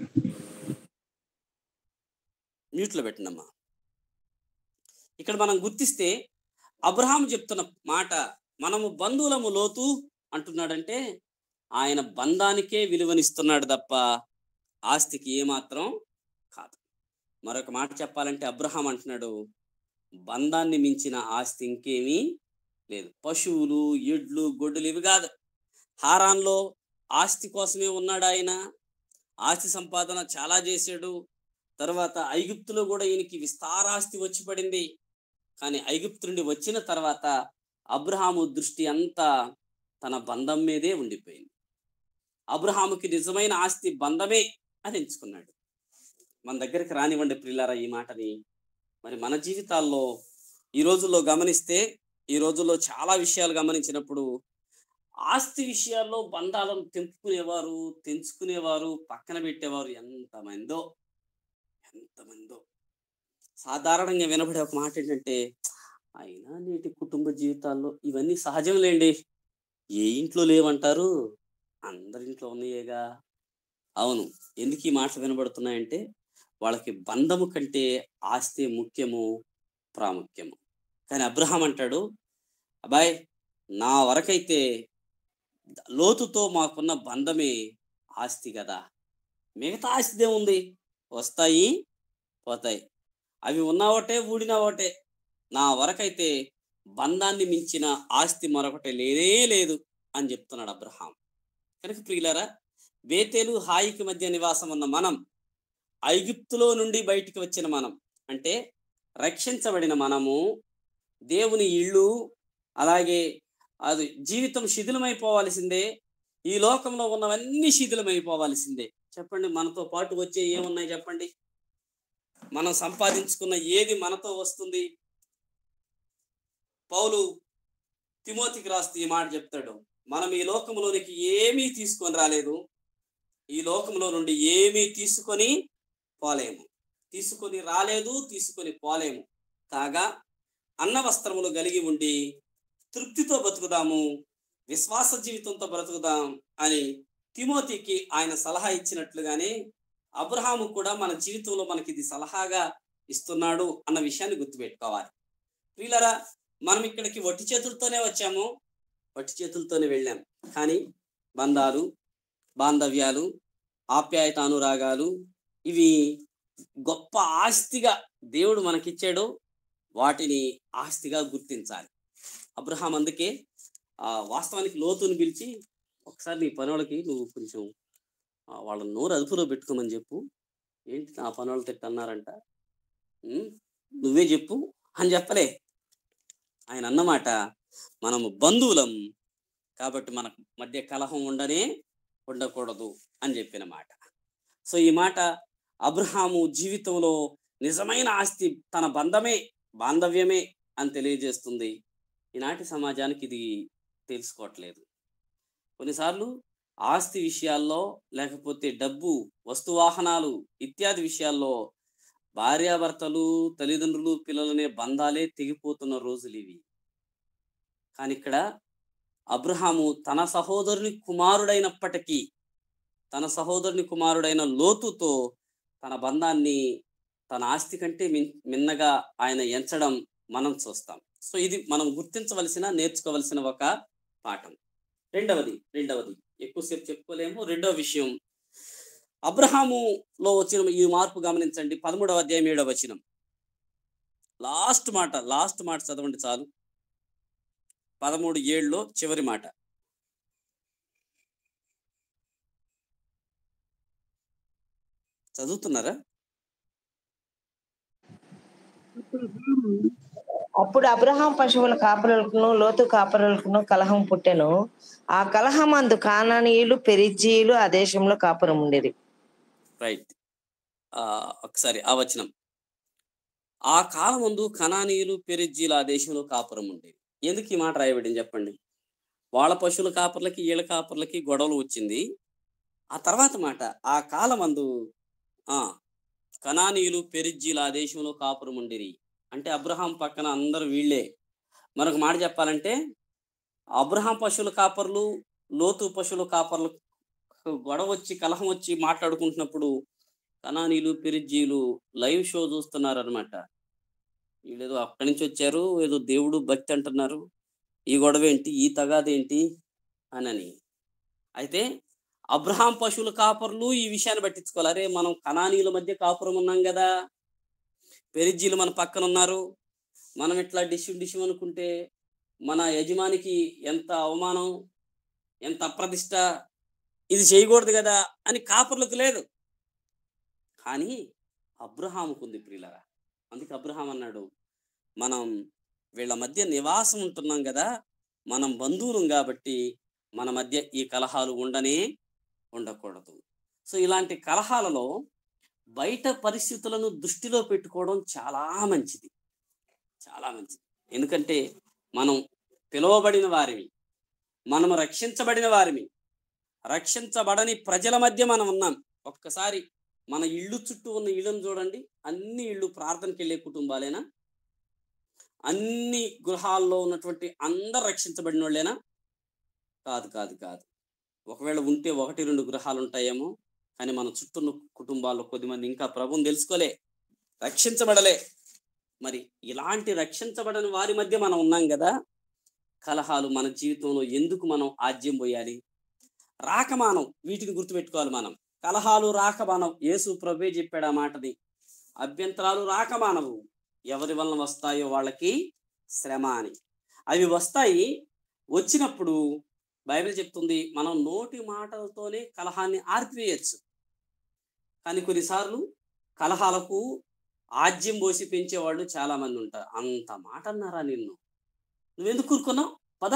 మ్యూట్లో పెట్టినమ్మా ఇక్కడ మనం గుర్తిస్తే అబ్రహాం చెప్తున్న మాట మనము బంధువులము లోతు అంటున్నాడంటే ఆయన బంధానికే విలువనిస్తున్నాడు తప్ప ఆస్తికి ఏమాత్రం కాదు మరొక మాట చెప్పాలంటే అబ్రహాం అంటున్నాడు బంధాన్ని మించిన ఆస్తి ఇంకేమీ లేదు పశువులు ఎడ్లు గొడ్డులు ఇవి కాదు హారాన్లో ఆస్తి కోసమే ఉన్నాడు ఆయన ఆస్తి సంపాదన చాలా చేశాడు తర్వాత ఐగుప్తులో కూడా ఈయనకి విస్తారాస్తి వచ్చి పడింది కానీ ఐగుప్తు నుండి వచ్చిన తర్వాత అబ్రహాము దృష్టి అంతా తన బంధం మీదే ఉండిపోయింది అబ్రహాముకి నిజమైన ఆస్తి బంధమే అని ఎంచుకున్నాడు మన దగ్గరికి రానివ్వండి ప్రిల్లారా ఈ మాటని మరి మన జీవితాల్లో ఈ రోజుల్లో గమనిస్తే ఈ రోజుల్లో చాలా విషయాలు గమనించినప్పుడు ఆస్తి విషయాల్లో బంధాలను తెంపుకునేవారు తెంచుకునేవారు పక్కన పెట్టేవారు ఎంతమందో ఎంతమందో సాధారణంగా వినబడే ఒక మాట ఏంటంటే అయినా నేటి కుటుంబ జీవితాల్లో ఇవన్నీ సహజం లేండి ఏ ఇంట్లో లేవంటారు అందరింట్లో ఉన్నాయేగా అవును ఎందుకు ఈ మాటలు వినబడుతున్నాయంటే వాళ్ళకి బంధము కంటే ఆస్తి ముఖ్యము ప్రాముఖ్యము కానీ అబ్రహాం అంటాడు అబ్బాయ్ నా వరకైతే లోతుతో మాకున్న బంధమే ఆస్తి కదా మిగతా ఆస్తిదే ఉంది వస్తాయి పోతాయి అవి ఉన్నా ఒకటే ఊడినా ఒకటే నా వరకైతే బంధాన్ని మించిన ఆస్తి మరొకటి లేదే లేదు అని చెప్తున్నాడు అబ్రహాం కనుక ప్రియులారా బేతేలు హాయికి మధ్య నివాసం ఉన్న మనం ఐగుప్తులో నుండి బయటికి వచ్చిన మనం అంటే రక్షించబడిన మనము దేవుని ఇళ్ళు అలాగే అది జీవితం శిథిలమైపోవాల్సిందే ఈ లోకంలో ఉన్నవన్నీ శిథిలమైపోవాల్సిందే చెప్పండి మనతో పాటు వచ్చే ఏమున్నాయి చెప్పండి మనం సంపాదించుకున్న ఏది మనతో వస్తుంది పౌలు తిమోతికి రాస్తూ ఈ మాట చెప్తాడు మనం ఈ లోకంలోనికి ఏమీ తీసుకొని రాలేదు ఈ లోకంలో నుండి ఏమీ తీసుకొని పోలేము తీసుకొని రాలేదు తీసుకొని పోలేము కాగా అన్న వస్త్రములు కలిగి ఉండి తృప్తితో బతుకుదాము విశ్వాస జీవితంతో బ్రతుకుదాం అని తిమోతికి ఆయన సలహా ఇచ్చినట్లుగానే అబ్రహాము కూడా మన జీవితంలో మనకి ఇది సలహాగా ఇస్తున్నాడు అన్న విషయాన్ని గుర్తుపెట్టుకోవాలి వీళ్ళరా మనం ఇక్కడికి వట్టి చేతులతోనే వచ్చాము వట్టి చేతులతోనే వెళ్ళాం కానీ బంధాలు బాంధవ్యాలు ఆప్యాయత అనురాగాలు ఇవి గొప్ప ఆస్తిగా దేవుడు మనకిచ్చాడు వాటిని ఆస్తిగా గుర్తించాలి అబ్రహాం అందుకే ఆ వాస్తవానికి లోతుని పిలిచి ఒకసారి నీ పనులకి నువ్వు కొంచెం ఆ, వాళ్ళ నోరు అదుపులో పెట్టుకోమని చెప్పు ఏంటి నా పనులు తిట్టన్నారంట ఉమ్, నువ్వే చెప్పు అని చెప్పలే ఆయన అన్నమాట మనము బంధువులం కాబట్టి మన మధ్య కలహం ఉండనే ఉండకూడదు అని చెప్పిన మాట సో ఈ మాట అబ్రహాము జీవితంలో నిజమైన ఆస్తి తన బంధమే బాంధవ్యమే అని తెలియజేస్తుంది ఈనాటి సమాజానికి ఇది తెలుసుకోవట్లేదు కొన్నిసార్లు ఆస్తి విషయాల్లో లేకపోతే డబ్బు వస్తువాహనాలు ఇత్యాది విషయాల్లో భార్యాభర్తలు తల్లిదండ్రులు పిల్లలనే బంధాలే తెగిపోతున్న రోజులు ఇవి కానీ ఇక్కడ అబ్రహాము తన సహోదరుని కుమారుడైనప్పటికీ తన సహోదరుని కుమారుడైన లోతుతో తన బంధాన్ని తన ఆస్తి కంటే మిన్ మిన్నగా ఆయన ఎంచడం మనం చూస్తాం సో ఇది మనం గుర్తించవలసిన నేర్చుకోవలసిన ఒక పాఠం రెండవది రెండవది ఎక్కువసేపు చెప్పుకోలేము రెండవ విషయం అబ్రహాములో వచ్చిన ఈ మార్పు గమనించండి పదమూడవ అధ్యాయం ఏడవ వచనం లాస్ట్ మాట లాస్ట్ మాట చదవండి చాలు పదమూడు ఏడులో చివరి మాట చదువుతున్నారా అప్పుడు అబ్రహాం పశువుల కాపరులకును లోతు కాపరులకును కలహం పుట్టెను ఆ కలహం అందు కానానీయులు పెరిజీయులు ఆ దేశంలో కాపురం ఉండేది రైట్ ఆ, ఒకసారి ఆ వచనం ఆ కాలం ముందు కనానీయులు పెరిజ్జీలు ఆ దేశంలో కాపురం ఉండేది ఎందుకు ఈ మాట రాయబడింది చెప్పండి వాళ్ళ పశువుల కాపర్లకి వీళ్ళ కాపర్లకి గొడవలు వచ్చింది ఆ తర్వాత మాట ఆ కాలమందు ఆ కనానీయులు పెరిజ్జీలు ఆ దేశంలో కాపురం ఉండేది అంటే అబ్రహాం పక్కన అందరు వీళ్ళే మరొక మాట చెప్పాలంటే అబ్రహాం పశువుల కాపర్లు లోతు పశువుల కాపర్లు గొడవ వచ్చి కలహం వచ్చి మాట్లాడుకుంటున్నప్పుడు కనానీలు పిరిజ్జీలు లైవ్ షో చూస్తున్నారు అనమాట వీళ్ళేదో అక్కడి నుంచి వచ్చారు ఏదో దేవుడు భక్తి అంటున్నారు ఈ గొడవ ఏంటి ఈ తగాదేంటి అనని అయితే అబ్రహాం పశువుల కాపర్లు ఈ విషయాన్ని పట్టించుకోవాలి అరే మనం కనానీల మధ్య కాపురం ఉన్నాం కదా పెరిజ్జీలు మన పక్కన ఉన్నారు మనం ఇట్లా డిష్యూ డిష్యూ అనుకుంటే మన యజమానికి ఎంత అవమానం ఎంత అప్రదిష్ట ఇది చేయకూడదు కదా అని కాపర్లకు లేదు కానీ అబ్రహాముకు ఉంది ప్రియులరా అందుకే అబ్రహాం అన్నాడు మనం వీళ్ళ మధ్య నివాసం ఉంటున్నాం కదా మనం బంధువులం కాబట్టి మన మధ్య ఈ కలహాలు ఉండనే ఉండకూడదు సో ఇలాంటి కలహాలలో బయట పరిస్థితులను దృష్టిలో పెట్టుకోవడం చాలా మంచిది చాలా మంచిది ఎందుకంటే మనం పిలువబడిన వారిని మనం రక్షించబడిన వారిని రక్షించబడని ప్రజల మధ్య మనం ఉన్నాం ఒక్కసారి మన ఇల్లు చుట్టూ ఉన్న ఇళ్ళను చూడండి అన్ని ఇళ్ళు ప్రార్థనకి వెళ్ళే కుటుంబాలేనా అన్ని గృహాల్లో ఉన్నటువంటి అందరు రక్షించబడిన వాళ్ళేనా కాదు కాదు కాదు ఒకవేళ ఉంటే ఒకటి రెండు గృహాలు ఉంటాయేమో కానీ మన చుట్టూ ఉన్న కుటుంబాల్లో కొద్దిమంది ఇంకా ప్రభుని తెలుసుకోలే రక్షించబడలే మరి ఇలాంటి రక్షించబడని వారి మధ్య మనం ఉన్నాం కదా కలహాలు మన జీవితంలో ఎందుకు మనం ఆజ్యం పోయాలి రాకమానం వీటిని గుర్తుపెట్టుకోవాలి మనం కలహాలు రాకమానం యేసు ప్రభే చెప్పాడు ఆ మాటని అభ్యంతరాలు రాకమానవు ఎవరి వలన వస్తాయో వాళ్ళకి శ్రమ అని అవి వస్తాయి వచ్చినప్పుడు బైబిల్ చెప్తుంది మనం నోటి మాటలతోనే కలహాన్ని ఆర్పివేయచ్చు కానీ కొన్నిసార్లు కలహాలకు ఆజ్యం పోసి పెంచేవాళ్ళు చాలా మంది ఉంటారు అంత మాట అన్నారా నిన్ను నువ్వెందుకు ఊరుకున్నావు పద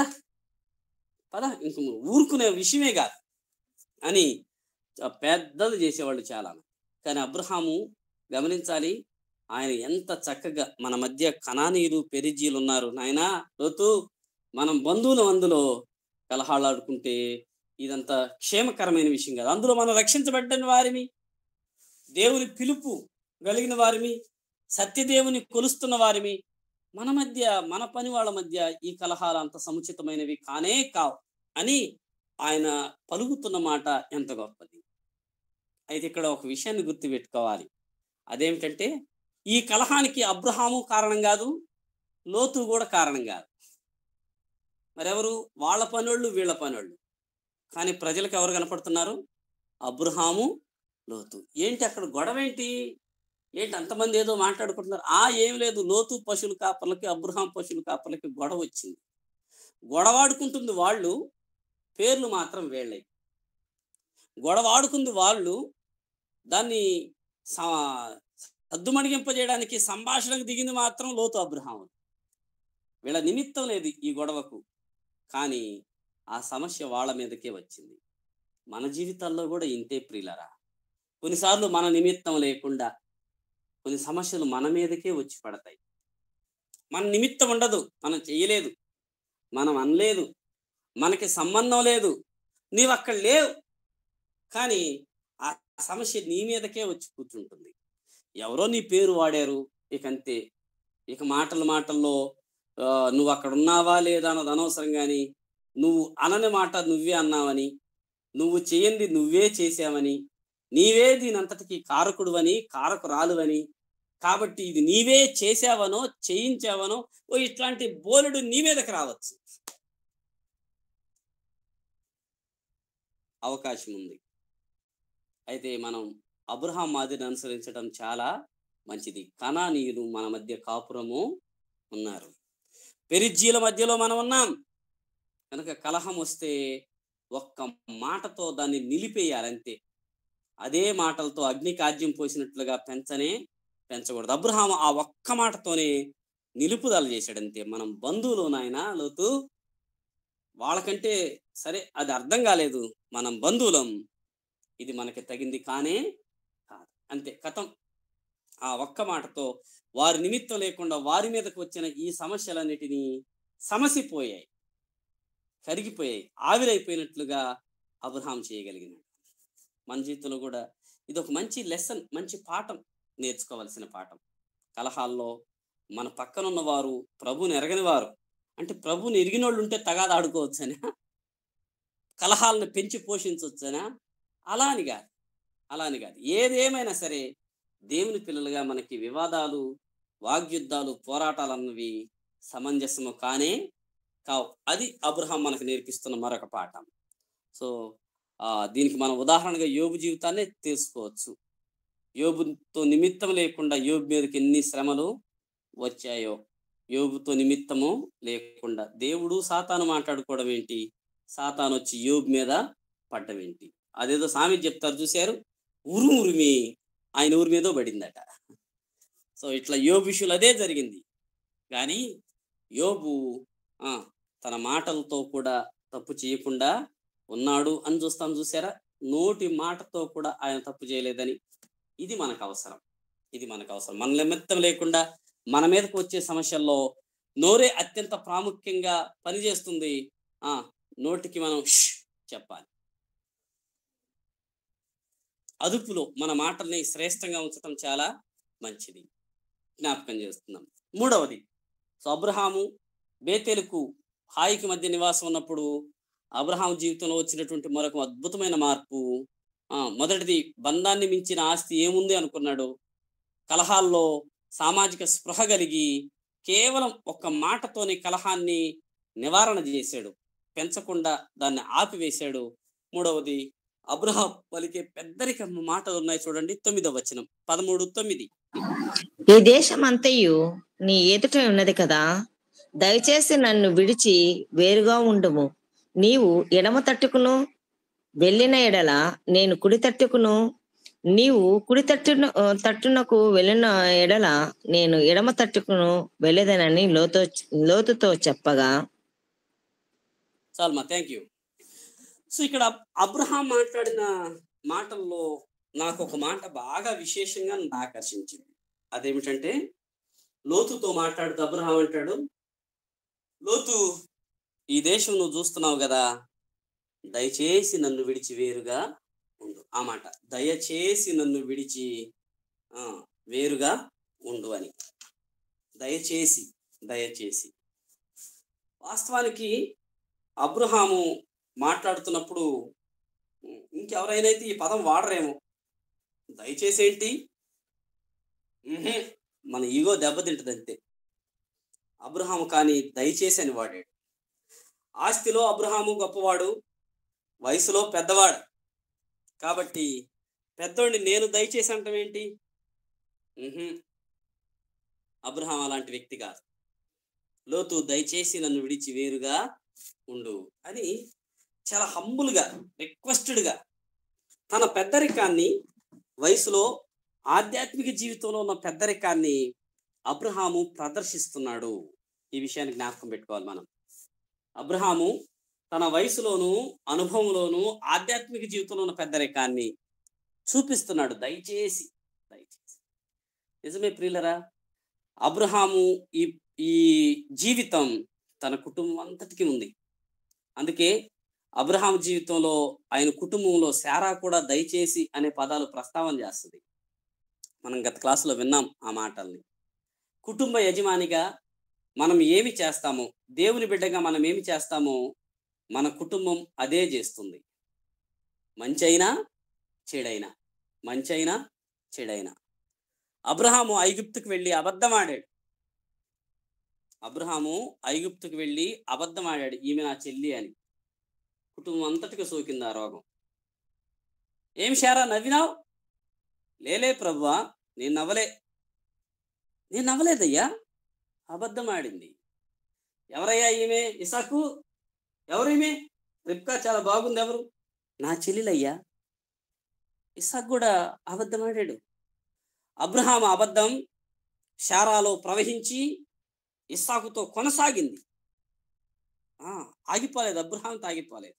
పద ఇంక నువ్వు ఊరుకునే విషయమే కాదు అని చ- పెద్దలు చేసేవాళ్ళు చాలా మంది కానీ అబ్రహాము గమనించాలి ఆయన ఎంత చక్కగా మన మధ్య కణానీయులు పెరిజీలు ఉన్నారు నాయనా లోతు మనం బంధువుల అందులో కలహాలాడుకుంటే ఇదంతా క్షేమకరమైన విషయం కాదు అందులో మనం రక్షించబడ్డని వారిని దేవుని పిలుపు కలిగిన వారిని సత్యదేవుని కొలుస్తున్న వారిని మన మధ్య మన పని వాళ్ళ మధ్య ఈ కలహాలు అంత సముచితమైనవి కానే కావు అని ఆయన పలుకుతున్న మాట ఎంత గొప్పది అయితే ఇక్కడ ఒక విషయాన్ని గుర్తుపెట్టుకోవాలి అదేమిటంటే ఈ కలహానికి అబ్రహాము కారణం కాదు లోతు కూడా కారణం కాదు మరెవరు వాళ్ళ పనోళ్ళు వీళ్ళ పనోళ్ళు కానీ ప్రజలకు ఎవరు కనపడుతున్నారు అబ్రహాము లోతు ఏంటి అక్కడ గొడవ ఏంటి ఏంటి అంతమంది ఏదో మాట్లాడుకుంటున్నారు ఆ ఏం లేదు లోతు పశువుల కాపర్లకి అబ్రహాం పశువుల కాపర్లకి గొడవ వచ్చింది గొడవాడుకుంటుంది వాళ్ళు పేర్లు మాత్రం వేళ్ళే గొడవాడుకుంది వాళ్ళు దాన్ని స- సద్దుమణిగింపజేయడానికి సంభాషణకు దిగింది మాత్రం లోతు అబ్రహాం వీళ్ళ నిమిత్తం లేదు ఈ గొడవకు కానీ ఆ సమస్య వాళ్ళ మీదకే వచ్చింది మన జీవితాల్లో కూడా ఇంతే ప్రియులరా కొన్నిసార్లు మన నిమిత్తం లేకుండా కొన్ని సమస్యలు మన మీదకే వచ్చి పడతాయి మన నిమిత్తం ఉండదు మనం చేయలేదు మనం అనలేదు మనకి సంబంధం లేదు నీవు అక్కడ లేవు కానీ ఆ సమస్య నీ మీదకే వచ్చి కూర్చుంటుంది ఎవరో నీ పేరు వాడారు ఇక అంతే ఇక మాటల మాటల్లో ఆ, నువ్వు అక్కడ ఉన్నావా లేదా అన్నది అనవసరం కానీ నువ్వు అనని మాట నువ్వే అన్నావని నువ్వు చేయంది నువ్వే చేసావని నీవే దీనంతటికి కారకుడువని కారకురాలువని కాబట్టి ఇది నీవే చేసావనో చేయించావనో ఓ ఇట్లాంటి బోలుడు నీ మీదకి రావచ్చు అవకాశం ఉంది అయితే మనం అబ్రహాం మాదిరిని అనుసరించడం చాలా మంచిది కణానీయులు మన మధ్య కాపురము ఉన్నారు పెరిజ్జీల మధ్యలో మనం ఉన్నాం కనుక కలహం వస్తే ఒక్క మాటతో దాన్ని నిలిపేయాలి అంతే అదే మాటలతో అగ్ని కాజ్యం పోసినట్లుగా పెంచనే పెంచకూడదు అబ్రహాం ఆ ఒక్క మాటతోనే నిలుపుదల చేశాడు అంతే మనం బంధువులు నాయన లోతు వాళ్ళకంటే సరే అది అర్థం కాలేదు మనం బంధువులం ఇది మనకి తగింది కానే కాదు అంతే కథం ఆ ఒక్క మాటతో వారి నిమిత్తం లేకుండా వారి మీదకు వచ్చిన ఈ సమస్యలన్నిటినీ సమసిపోయాయి కరిగిపోయాయి ఆవిరైపోయినట్లుగా అబ్రహాం చేయగలిగినాడు మన జీవితంలో కూడా ఇది ఒక మంచి లెసన్ మంచి పాఠం నేర్చుకోవాల్సిన పాఠం కలహాల్లో మన పక్కన ఉన్నవారు ప్రభుని ఎరగని వారు అంటే ప్రభుని ఎరిగిన వాళ్ళు ఉంటే తగాద ఆడుకోవచ్చనా కలహాలను పెంచి పోషించవచ్చనా అలా అని కాదు అలా అని కాదు ఏదేమైనా సరే దేవుని పిల్లలుగా మనకి వివాదాలు వాగ్యుద్ధాలు పోరాటాలు అన్నవి సమంజసము కానే కావు అది అబ్రహాం మనకు నేర్పిస్తున్న మరొక పాఠం సో ఆ దీనికి మనం ఉదాహరణగా యోబు జీవితాన్ని తెలుసుకోవచ్చు యోబుతో నిమిత్తం లేకుండా యోబు మీదకి ఎన్ని శ్రమలు వచ్చాయో యోబుతో నిమిత్తము లేకుండా దేవుడు సాతాను మాట్లాడుకోవడం ఏంటి సాతాను వచ్చి యోబు మీద పడ్డం ఏంటి అదేదో సామెత చెప్తారు చూశారు ఉరు ఉరిమి ఆయన ఊరి మీదో పడిందట సో ఇట్లా యోబు విషయంలో అదే జరిగింది కానీ యోబు ఆ, తన మాటలతో కూడా తప్పు చేయకుండా ఉన్నాడు అని చూస్తాం చూసారా నోటి మాటతో కూడా ఆయన తప్పు చేయలేదని ఇది మనకు అవసరం ఇది మనకు అవసరం మన నిమిత్తం లేకుండా మన మీదకు వచ్చే సమస్యల్లో నోరే అత్యంత ప్రాముఖ్యంగా పనిచేస్తుంది ఆ నోటికి మనం ష్ చెప్పాలి అదుపులో మన మాటల్ని శ్రేష్టంగా ఉంచడం చాలా మంచిది జ్ఞాపకం చేస్తున్నాం మూడవది సో అబ్రహాము బేతేలుకు హాయికి మధ్య నివాసం ఉన్నప్పుడు అబ్రహాం జీవితంలో వచ్చినటువంటి మరొక అద్భుతమైన మార్పు ఆ, మొదటిది బంధాన్ని మించిన ఆస్తి ఏముంది అనుకున్నాడు కలహాల్లో సామాజిక స్పృహ కలిగి కేవలం ఒక్క మాటతోనే కలహాన్ని నివారణ చేశాడు పెంచకుండా దాన్ని ఆపివేశాడు మూడవది అబ్రహాం పలికే పెద్దరిక మాటలు ఉన్నాయి చూడండి తొమ్మిదవ వచనం పదమూడు తొమ్మిది ఈ దేశం అంతయు నీ ఎదుట ఉన్నది కదా దయచేసి నన్ను విడిచి వేరుగా ఉండుము నీవు ఎడమ తట్టుకును వెళ్ళిన ఎడల నేను కుడి తట్టుకును నీవు కుడి తట్టును తట్టునకు వెళ్ళిన ఎడల నేను ఎడమ తట్టుకును వెళ్ళేదనని లోతో లోతుతో చెప్పగా చాలు మా థ్యాంక్ యూ సో ఇక్కడ అబ్రహాం మాట్లాడిన మాటల్లో నాకు ఒక మాట బాగా విశేషంగా నన్ను ఆకర్షించింది అదేమిటంటే లోతుతో మాట్లాడుతూ అబ్రహాం అంటాడు లోతు ఈ దేశం నువ్వు చూస్తున్నావు కదా దయచేసి నన్ను విడిచి వేరుగా ఉండు ఆ మాట దయచేసి నన్ను విడిచి ఆ, వేరుగా ఉండు అని దయచేసి దయచేసి వాస్తవానికి అబ్రహాము మాట్లాడుతున్నప్పుడు ఉం, ఇంకెవరైనా అయితే ఈ పదం వాడరేమో దయచేసి ఏంటి ఉహుం, మన ఈగో దెబ్బతింటది అంతే అబ్రహాము కానీ దయచేసి అని వాడాడు ఆస్తిలో అబ్రహాము గొప్పవాడు వయసులో పెద్దవాడు కాబట్టి పెద్దోడిని నేను దయచేసి అంటాం ఏంటి ఉహుం. అబ్రహాం అలాంటి వ్యక్తి కాదు లోతు దయచేసి నన్ను విడిచి వేరుగా ఉండు అని చాలా హంబుల్గా రిక్వెస్టెడ్గా తన పెద్దరికాన్ని వయసులో ఆధ్యాత్మిక జీవితంలో ఉన్న పెద్దరికాన్ని అబ్రహాము ప్రదర్శిస్తున్నాడు ఈ విషయాన్ని జ్ఞాపకం పెట్టుకోవాలి మనం అబ్రహాము తన వయసులోను అనుభవంలోను ఆధ్యాత్మిక జీవితంలో ఉన్న పెద్దరికాన్ని చూపిస్తున్నాడు దయచేసి దయచేసి నిజమే ప్రియులరా అబ్రహాము ఈ ఈ జీవితం తన కుటుంబం అంతటికి ఉంది అందుకే అబ్రహాం జీవితంలో ఆయన కుటుంబంలో శారా కూడా దయచేసి అనే పదాలు ప్రస్తావన చేస్తుంది మనం గత క్లాసులో విన్నాం ఆ మాటల్ని కుటుంబ యజమానిగా మనం ఏమి చేస్తామో దేవుని బిడ్డగా మనం ఏమి చేస్తామో మన కుటుంబం అదే చేస్తుంది మంచి అయినా చెడైనా మంచి అయినా చెడైనా అబ్రహాము ఐగుప్తుకు వెళ్ళి అబద్ధం ఆడాడు అబ్రహాము ఐగుప్తుకు వెళ్ళి అబద్ధం ఆడాడు ఈమె నా చెల్లి అని కుటుంబం అంతటికి సోకింది ఆ రోగం ఏం షారా నవ్వినావు లేలే ప్రభువా నేను నవ్వలే నేను నవ్వలేదయ్యా అబద్ధం ఆడింది ఎవరయ్యా ఈమె ఇసాకు ఎవరు ఈమె రిప్కా చాలా బాగుంది ఎవరు నా చెల్లెలయ్యా ఇసాక్ కూడా అబద్ధం ఆడాడు అబ్రహాం అబద్ధం షారాలో ప్రవహించి ఇస్సాకుతో కొనసాగింది ఆ, ఆగిపోలేదు అబ్రహాం ఆగిపోలేదు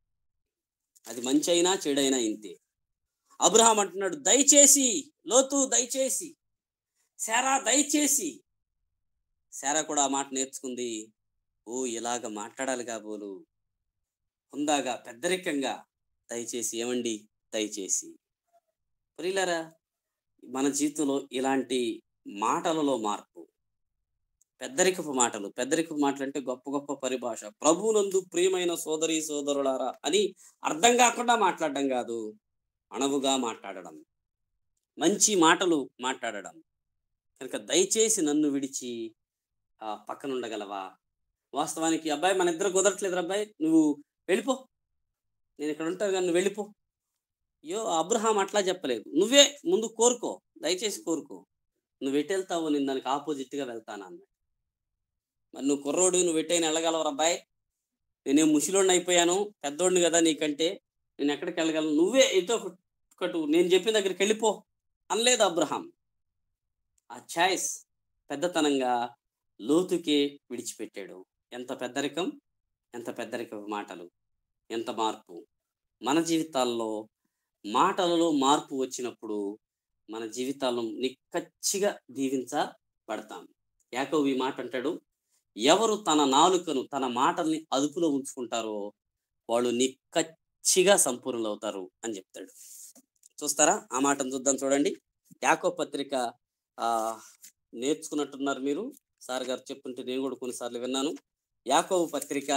అది మంచి అయినా చెడైనా ఇంతే అబ్రహాం అంటున్నాడు దయచేసి లోతు దయచేసి శారా దయచేసి శారా కూడా ఆ మాట నేర్చుకుంది ఓ ఇలాగ మాట్లాడాలి కాబోలు హుందాగా పెద్దరికంగా దయచేసి ఏమండి దయచేసి ప్రియులరా మన జీవితంలో ఇలాంటి మాటలలో మార్పు పెద్దరికపు మాటలు పెద్దరికపు మాటలు అంటే గొప్ప గొప్ప పరిభాష ప్రభువునందు ప్రియమైన సోదరి సోదరులారా అని అర్థం కాకుండా మాట్లాడడం కాదు అణవుగా మాట్లాడడం మంచి మాటలు మాట్లాడడం కనుక దయచేసి నన్ను విడిచి ఆ, పక్కన ఉండగలవా వాస్తవానికి అబ్బాయి మన ఇద్దరు కుదరట్లేదు అబ్బాయి నువ్వు వెళ్ళిపో నేను ఇక్కడ ఉంటాను కానీ నువ్వు వెళ్ళిపో అయ్యో అబ్రహాం అట్లా చెప్పలేదు నువ్వే ముందు కోరుకో దయచేసి కోరుకో నువ్వు ఎటు వెళ్తావో నేను దానికి ఆపోజిట్గా వెళ్తాను అన్న మరి నువ్వు కుర్రోడు నువ్వు ఎట్టైనా వెళ్ళగలవు అబ్బాయి నేనేం ముసిలోడిని అయిపోయాను పెద్దోడిని కదా నీకంటే నేను ఎక్కడికి వెళ్ళగలను నువ్వే ఎటో ఒకటి నేను చెప్పిన దగ్గరికి వెళ్ళిపో అనలేదు అబ్రహాం ఆ ఛాయిస్ పెద్దతనంగా లోతుకే విడిచిపెట్టాడు ఎంత పెద్దరికం ఎంత పెద్దరికం మాటలు ఎంత మార్పు మన జీవితాల్లో మాటలలో మార్పు వచ్చినప్పుడు మన జీవితాలను నిక్కచ్చిగా దీవించబడతాం యాకోబు ఈ మాట అంటాడు ఎవరు తన నాలుకను తన మాటల్ని అదుపులో ఉంచుకుంటారో వాళ్ళు నిక్కచ్చిగా సంపూర్ణులు అవుతారు అని చెప్తాడు చూస్తారా ఆ మాటను చూద్దాం చూడండి యాకో పత్రిక ఆ నేర్చుకున్నట్టున్నారు మీరు సార్ గారు చెప్తుంటే నేను కూడా కొన్నిసార్లు విన్నాను యాకోబు పత్రిక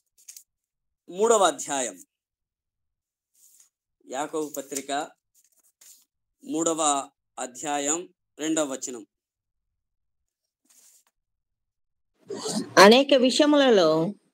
మూడవ అధ్యాయం యాకోబు పత్రిక మూడవ అధ్యాయం రెండవ వచనం అనేక విషయములలో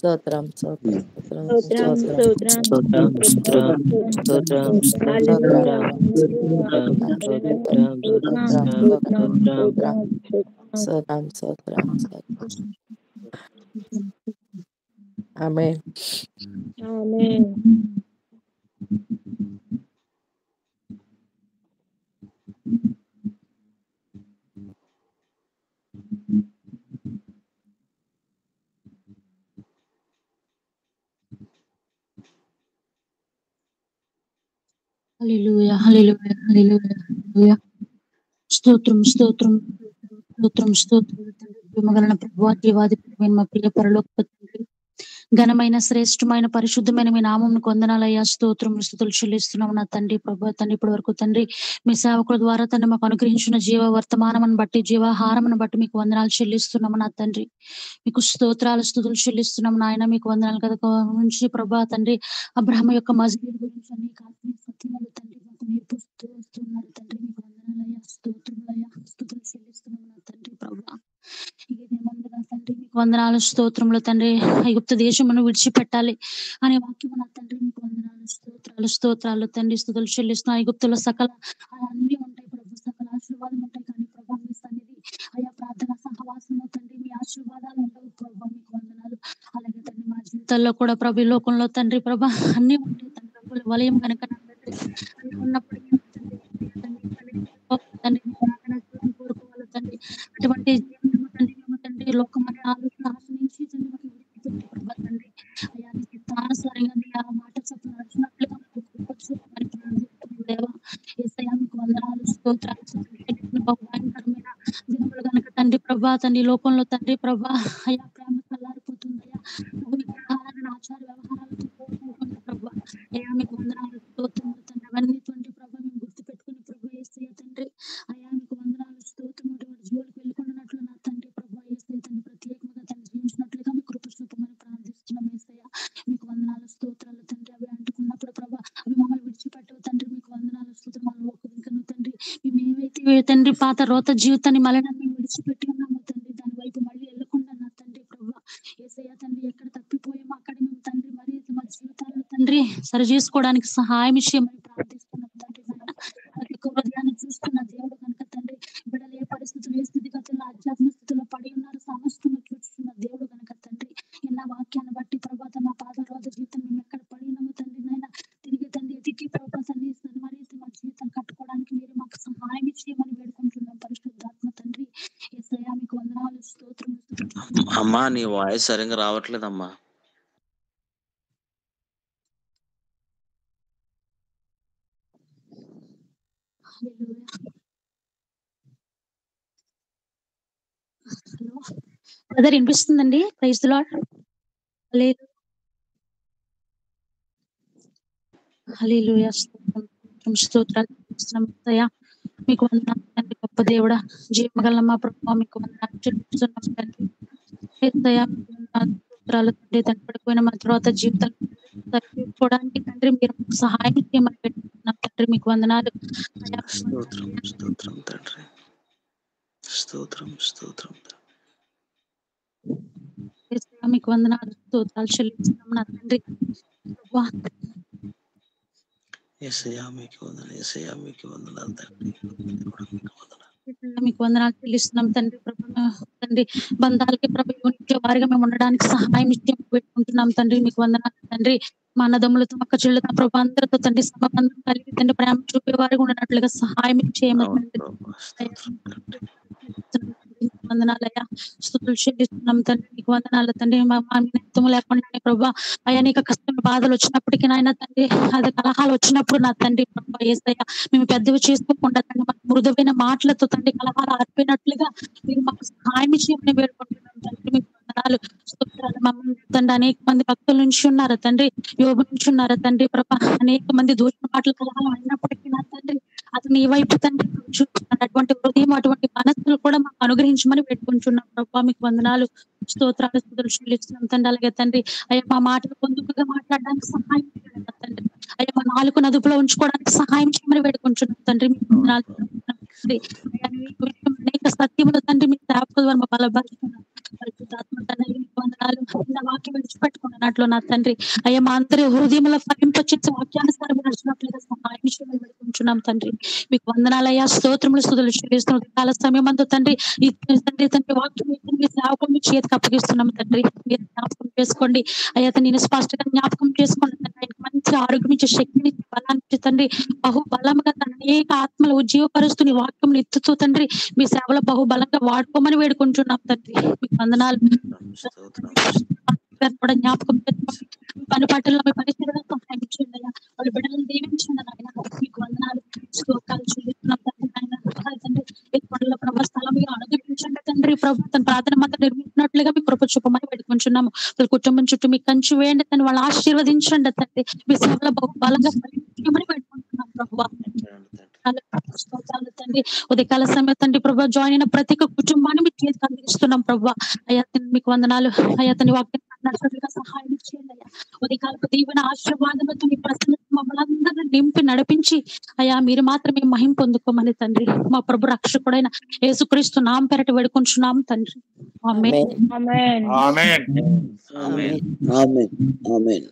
స్తోత్రం స్తోత్రం స్తోత్రం స్తోత్రం స్తోత్రం స్తోత్రం స్తోత్రం స్తోత్రం స్తోత్రం హల్లెలూయా స్తోత్రం స్తోత్రం స్తోత్రం స్తోత్రం స్తోత్రం స్తోత్రం స్తోత్రం ఆమేన్ ఆమేన్ హల్లెలూయా హల్లెలూయా హల్లెలూయా హల్లెలూయా స్తోత్రం స్తోత్రం స్తోత్రం స్తోత్రం తండ్రి ప్రేమగలన ప్రభువా జీవాధిపతి మా ప్రియ పరలోక తండ్రి ఘనమైన శ్రేష్టమైన పరిశుద్ధమైన మీ నామం కొందనాలయ్యా స్తోత్రం స్థుతులు చెల్లిస్తున్నాం నా తండ్రి ప్రభు తండ్రి ఇప్పటి వరకు తండ్రి మీ సేవకుల ద్వారా తండ్రి మాకు అనుగ్రహించిన జీవ వర్తమానం బట్టి జీవాహారం బట్టి మీకు వందనాలు చెల్లిస్తున్నాము నా తండ్రి మీకు స్తోత్రాలు స్థుతులు చెల్లిస్తున్నాం నాయన మీకు వందనాలు కదా నుంచి ప్రభా తండ్రి అబ్రహం యొక్క మస్జిద్ గురించి అనేక ఆత్మీయ సత్యములు తండ్రి మాకు నేర్పిస్తూ వస్తున్నారు తండ్రి మీకు వందనాలయ్యా స్తోత్రములయ్యా స్థుతులు చెల్లిస్తున్నాం నా తండ్రి ప్రభా ఇదేమందుగా తండ్రి మీకు వందనాలు స్తోత్రములు తండ్రి ఐగుప్తు దేశమును విడిచిపెట్టాలి అనే వాక్యము నా తండ్రి మీకు వందనాలు స్తోత్రాలు స్తోత్రాలు తండ్రి స్థుతులు చెల్లిస్తున్నాం ఐగుప్తులో సకల అన్ని ఉంటాయి ప్రభు సకల ఆశీర్వాదం ఉంటాయి కానీ ప్రభా మీ సన్నిధి అయా ప్రార్థన సహవాసము తండ్రి మీ ఆశీర్వాదాలు ఉండవు ప్రభా మీకు వందనాలు అలాగే తండ్రి మా జీవితాల్లో కూడా ప్రభు ఈ లోకంలో తండ్రి ప్రభా అన్ని ఉంటాయి తండ్రి ప్రభువుల వలయం కనుక నా తండ్రి అవి ఉన్నప్పటికీ తండ్రి, తండ్రి, తండ్రి, తండ్రి మీ ప్రార్థన జీవితం కోరుకోవాలి తండ్రి అటువంటి జీవితం తండ్రి మేము తండ్రి లోకం అనే ఆలోచన ఆశ నుంచి తండ్రి మాకు విడిచిపెట్టి ప్రభా తండ్రి అయ్యా నీ చిత్తానుసారంగా నీ ఆ మాట చొప్పున నడిచినట్లుగా మాకు కృప చూపమని ప్రార్థిస్తున్నాం దేవా యేసయ్యా మీకు వందనాలు స్తోత్రాలు చెల్లిస్తున్నాం. బహు భయంకరమైన దినములు కనుక తండ్రి ప్రభా తండ్రి లోకంలో తండ్రి ప్రభా అయ్యా ప్రేమ చల్లారిపోతుంది అయ్యా ప్రభు విగ్రహాలను ఆచార వ్యవహారాలతో కోరుకుంటుంది ప్రభా అయ్యా మీకు వందనాలు స్తోత్రములు తండ్రి అవన్నీ తండ్రి ప్రభా మేము గుర్తు పెట్టుకుని ప్రభు యేసయ్య తండ్రి అయ్యా మీకు వందనాలు స్తోత్రములు వారి జోలికి వెళ్ళుకున్నట్లు నా తండ్రి ప్రభా యేసయ్య తండ్రి ప్రత్యేకంగా తండ్రి జీవించినట్లుగా మీ కృప చూపమని ప్రార్థిస్తున్నాం యేసయ్య మీకు వందనాలు స్తోత్రాలు తండ్రి అవి అంటుకున్నప్పుడు ప్రభా అవి మమ్మల్ని విడిచిపెట్టవు తండ్రి మీకు వందనాలు స్తోత్రం ఒక ఇంకను తండ్రి మేము ఏవైతే తండ్రి పాత రోత జీవితాన్ని మళ్ళీ మేము విడిచిపెట్టి ఉన్నాము తండ్రి దాని వైపు మళ్ళీ వెళ్ళకుండా నా తండ్రి ప్రభా ఏసయ్య తండ్రి ఎక్కడ తప్పిపోయామో అక్కడ మేము తండ్రి మరి మా జీవితాలను తండ్రి సరి చేసుకోవడానికి సహాయం చేయమని ప్రార్థిస్తున్నాం తండ్రి నాయన ప్రతి ఒక్క హృదయాన్ని చూస్తున్న దేవుడు కనుక తండ్రి బిడ్డలు ఏ పరిస్థితులు ఏ స్థితిగతుల్లో ఆధ్యాత్మిక స్థితిలో పడి ఉన్నారు సమస్తము చూస్తున్న దేవుడు కనుక తండ్రి ఎన్న వాక్యాన్ని బట్టి ప్రభాత మా పాత రోజు జీవితం మేము ఎక్కడ పడి ఉన్నామో తండ్రి నాయన తిరిగి తండ్రి ఎతికి ప్రభావ సన్నిహితం మరి మా జీవితం కట్టుకోవడానికి మీరు మాకు సహాయం చేయమని వేడుకుంటున్నాం పరిశుద్ధాత్మ తండ్రి ఏసయ్యా మీకు వందనాలు స్తోత్రం అమ్మా నీ వాయిస్ సరిగ్గా రావట్లేదమ్మా హలో బ్రదర్ వినిపిస్తుందండి ప్రైజ్ లాడ్ లేదు హల్లెలూయా స్తోత్రం స్తోత్రం స్తోత్రాలు చెల్లిస్తున్నాం యేసయ్యా. మీకు వందనాలు తండ్రి గొప్ప దేవుడా జీవగల మా ప్రభావ మీకు వందనాలు చెల్లిస్తున్నాం తండ్రి యేసయ్యా, మీకు వందనాలు, స్తోత్రాలు తండ్రి తండ్రి పడిపోయిన మా తర్వాత జీవితాలు సరిచేసుకోవడానికి తండ్రి మీరు మాకు సహాయం చేయమని పెట్టుకుంటున్నాం తండ్రి మీకు వందనాలు అయ్యా, స్తోత్రం స్తోత్రం తండ్రి స్తోత్రం స్తోత్రం తండ్రి. యేసయ్యా, మీకు వందనాలు స్తోత్రాలు చెల్లిస్తున్నాం నా తండ్రి ప్రభా, యేసయ్యా మీకు వందనాలు యేసయ్యా మీకు వందనాలు తండ్రి దేవుడా మీకు వందనాలు యేసయ్యా, మీకు వందనాలు చెల్లిస్తున్నాం తండ్రి ప్రభా తండ్రి బంధాలకి ప్రభు యోనించే వారిగా మేము ఉండడానికి సహాయం ఇచ్చి పెట్టుకుంటున్నాం తండ్రి మీకు వందనాలు తండ్రి మా అన్నదమ్ములతో అక్క చెల్లుతో ప్రభు అందరితో తండ్రి సంబంధం కలిగి తండ్రి ప్రేమ చూపే వారిగా ఉండనట్లుగా సహాయం చేయమని అవును తండ్రి ప్రభా స్తోత్రం తండ్రి మీకు వందనాలయ్యా స్థుతులు చెల్లిస్తున్నాం తండ్రి మీకు వందనాలు తండ్రి మా మా నిమిత్తం లేకుండా ప్రభా అయ్యా నీకు కష్టం బాధలు వచ్చినప్పటికీ నాయన తండ్రి అది కలహాలు వచ్చినప్పుడు నా తండ్రి ప్రభా ఏసయ్య మేము పెద్దవి చేసుకోకుండా తండ్రి మాకు మృదువైన మాటలతో తండ్రి కలహాలు ఆర్పినట్లుగా మీరు మాకు సహాయం చేయమని వేడుకుంటున్నాం తండ్రి మీకు వందనాలు స్తోత్రాలు మమ్మల్ని తండ్రి అనేక మంది భక్తుల నుంచి ఉన్నారు తండ్రి యోగు నుంచి ఉన్నారు తండ్రి ప్రభా అనేక మంది దూషణ మాటలు కలహాలు అయినప్పటికీ నా తండ్రి అతను ఈ వైపు తండ్రి చూస్తున్నాడు అటువంటి హృదయం అటువంటి మనస్సులు కూడా మాకు అనుగ్రహించమని పెట్టుకుంటున్నాం ప్రభా మీకు వందనాలు స్తోత్రాలు స్థుతులు చెల్లిస్తున్నాం తండ్రి అలాగే తండ్రి అయ్యా మా మాటలు పొందుకుగా మాట్లాడడానికి సహాయం చేయండి నా తండ్రి అయ్యా మా నాలుగు అదుపులో ఉంచుకోవడానికి సహాయం చేయమని వేడుకుంటున్నాం తండ్రి మీకు వందనాలు చెల్లిస్తున్నాం తండ్రి అయ్యా మీ విషయం అనేక సత్యములు తండ్రి మీ సేవకుల ద్వారా మా బలపరుచుకున్నాం పరిశుద్ధాత్మ తండ్రి మీకు వందనాలు వందనాలు నా వాక్యం విడిచిపెట్టుకున్నట్లు నా తండ్రి అయ్యా మా అందరి హృదయంలో ఫలింపచేసి వాక్యానుసారం నడిచినట్లుగా సహాయం చేయమని వేడుకుంటున్నాం తండ్రి మీకు వందనాలయ్యా స్తోత్రములు స్థుతులు చెల్లిస్తున్న కాల సమయం అందు తండ్రి ఈ తండ్రి తండ్రి వాక్యం మీ- మీ సేవకులు మీ చేతికి అప్పగిస్తున్నాం తండ్రి మీరు జ్ఞాపకం చేసుకోండి అయ్యా నేను స్పష్టంగా జ్ఞాపకం చేసుకోండి తండ్రి ఆయనకి మంచి ఆరోగ్యం ఇచ్చే శక్తిని ఇచ్చి, బలాన్ని ఇచ్చి తండ్రి బహు బలంగా తన అనేక ఆత్మలు ఉజ్జీవపరుస్తూ నీ వాక్యం ఎత్తుతూ తండ్రి మీ సేవలో బహు బలంగా వాడుకోమని వేడుకుంటున్నాం తండ్రి మీకు వందనాలు స్తోత్రం గారిని కూడా జ్ఞాపకం పెట్టుకోండి మీ పని పాటల్లో మీ పరిస్థితుల్లో సహాయం చేయండి అయ్యా వాళ్ళ బిడ్డలను దీవించండి నాయన మీకు వందనాలు శ్లోకాలు చెల్లిస్తున్నాం తండ్రి నాయన సహాయ తండ్రి ఈ పనుల ప్రభు స్థలం మీరు అనుగ్రహించండి తండ్రి ప్రభు తన ప్రార్థన మాత్రం నిర్మించినట్లుగా మీ కృప చూపమని పెట్టుకుంటున్నాము వాళ్ళ కుటుంబం చుట్టూ మీ కంచి వేయండి తను వాళ్ళు ఆశీర్వదించండి తండ్రి మీ సేవలో బహు బలంగా ఫలించమని పెట్టుకుంటున్నాం ప్రభు స్తోత్రాలు తండ్రి ఉదయకాల సమయం తండ్రి ప్రభా జాయిన్ అయిన ప్రతి ఒక్క కుటుంబాన్ని మీ చేతికి అందిస్తున్నాం ప్రభా అయ్యా తండ్రి మీకు వందనాలు అయ్యా తన వాక్యం నడిచినట్లుగా సహాయం చేయండి అయ్యా ఉదయకాలపు దీవెన ఆశీర్వాదములతో మీ ప్రసన్న మమ్మల్ని అందరినీ నింపి నడిపించి అయ్యా మీరు మాత్రమే మహిం పొందుకోమని తండ్రి మా ప్రభు రక్షకుడైన యేసుక్రీస్తు నామ పెరటి వేడుకుంటున్నాం తండ్రి ఆమేన్. ఆమేన్ ఆమేన్ ఆమేన్ ఆమేన్ ఆమేన్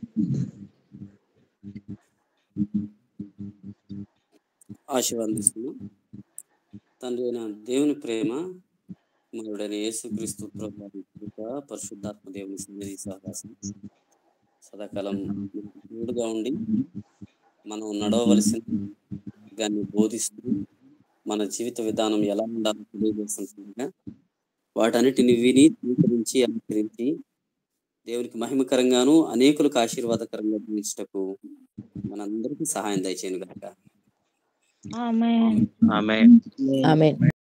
ఆశీర్వాదిస్తున్నాం తండ్రి అయిన దేవుని ప్రేమ మనవుడైన యేసుక్రీస్తు ప్రభు వారి కృప పరిశుద్ధాత్మ దేవుని సన్నిధి సహవాసం సదాకాలం మనకు తోడుగా ఉండి మనం నడవవలసిన దాన్ని బోధిస్తూ మన జీవిత విధానం ఎలా ఉండాలో తెలియజేస్తుండగా వాటన్నిటిని విని స్వీకరించి అనుసరించి దేవునికి మహిమకరంగాను అనేకులకు ఆశీర్వాదకరంగా జీవించటకు మనందరికీ సహాయం దయచేయను కనుక ఆమేన్ ఆమేన్ ఆమెన్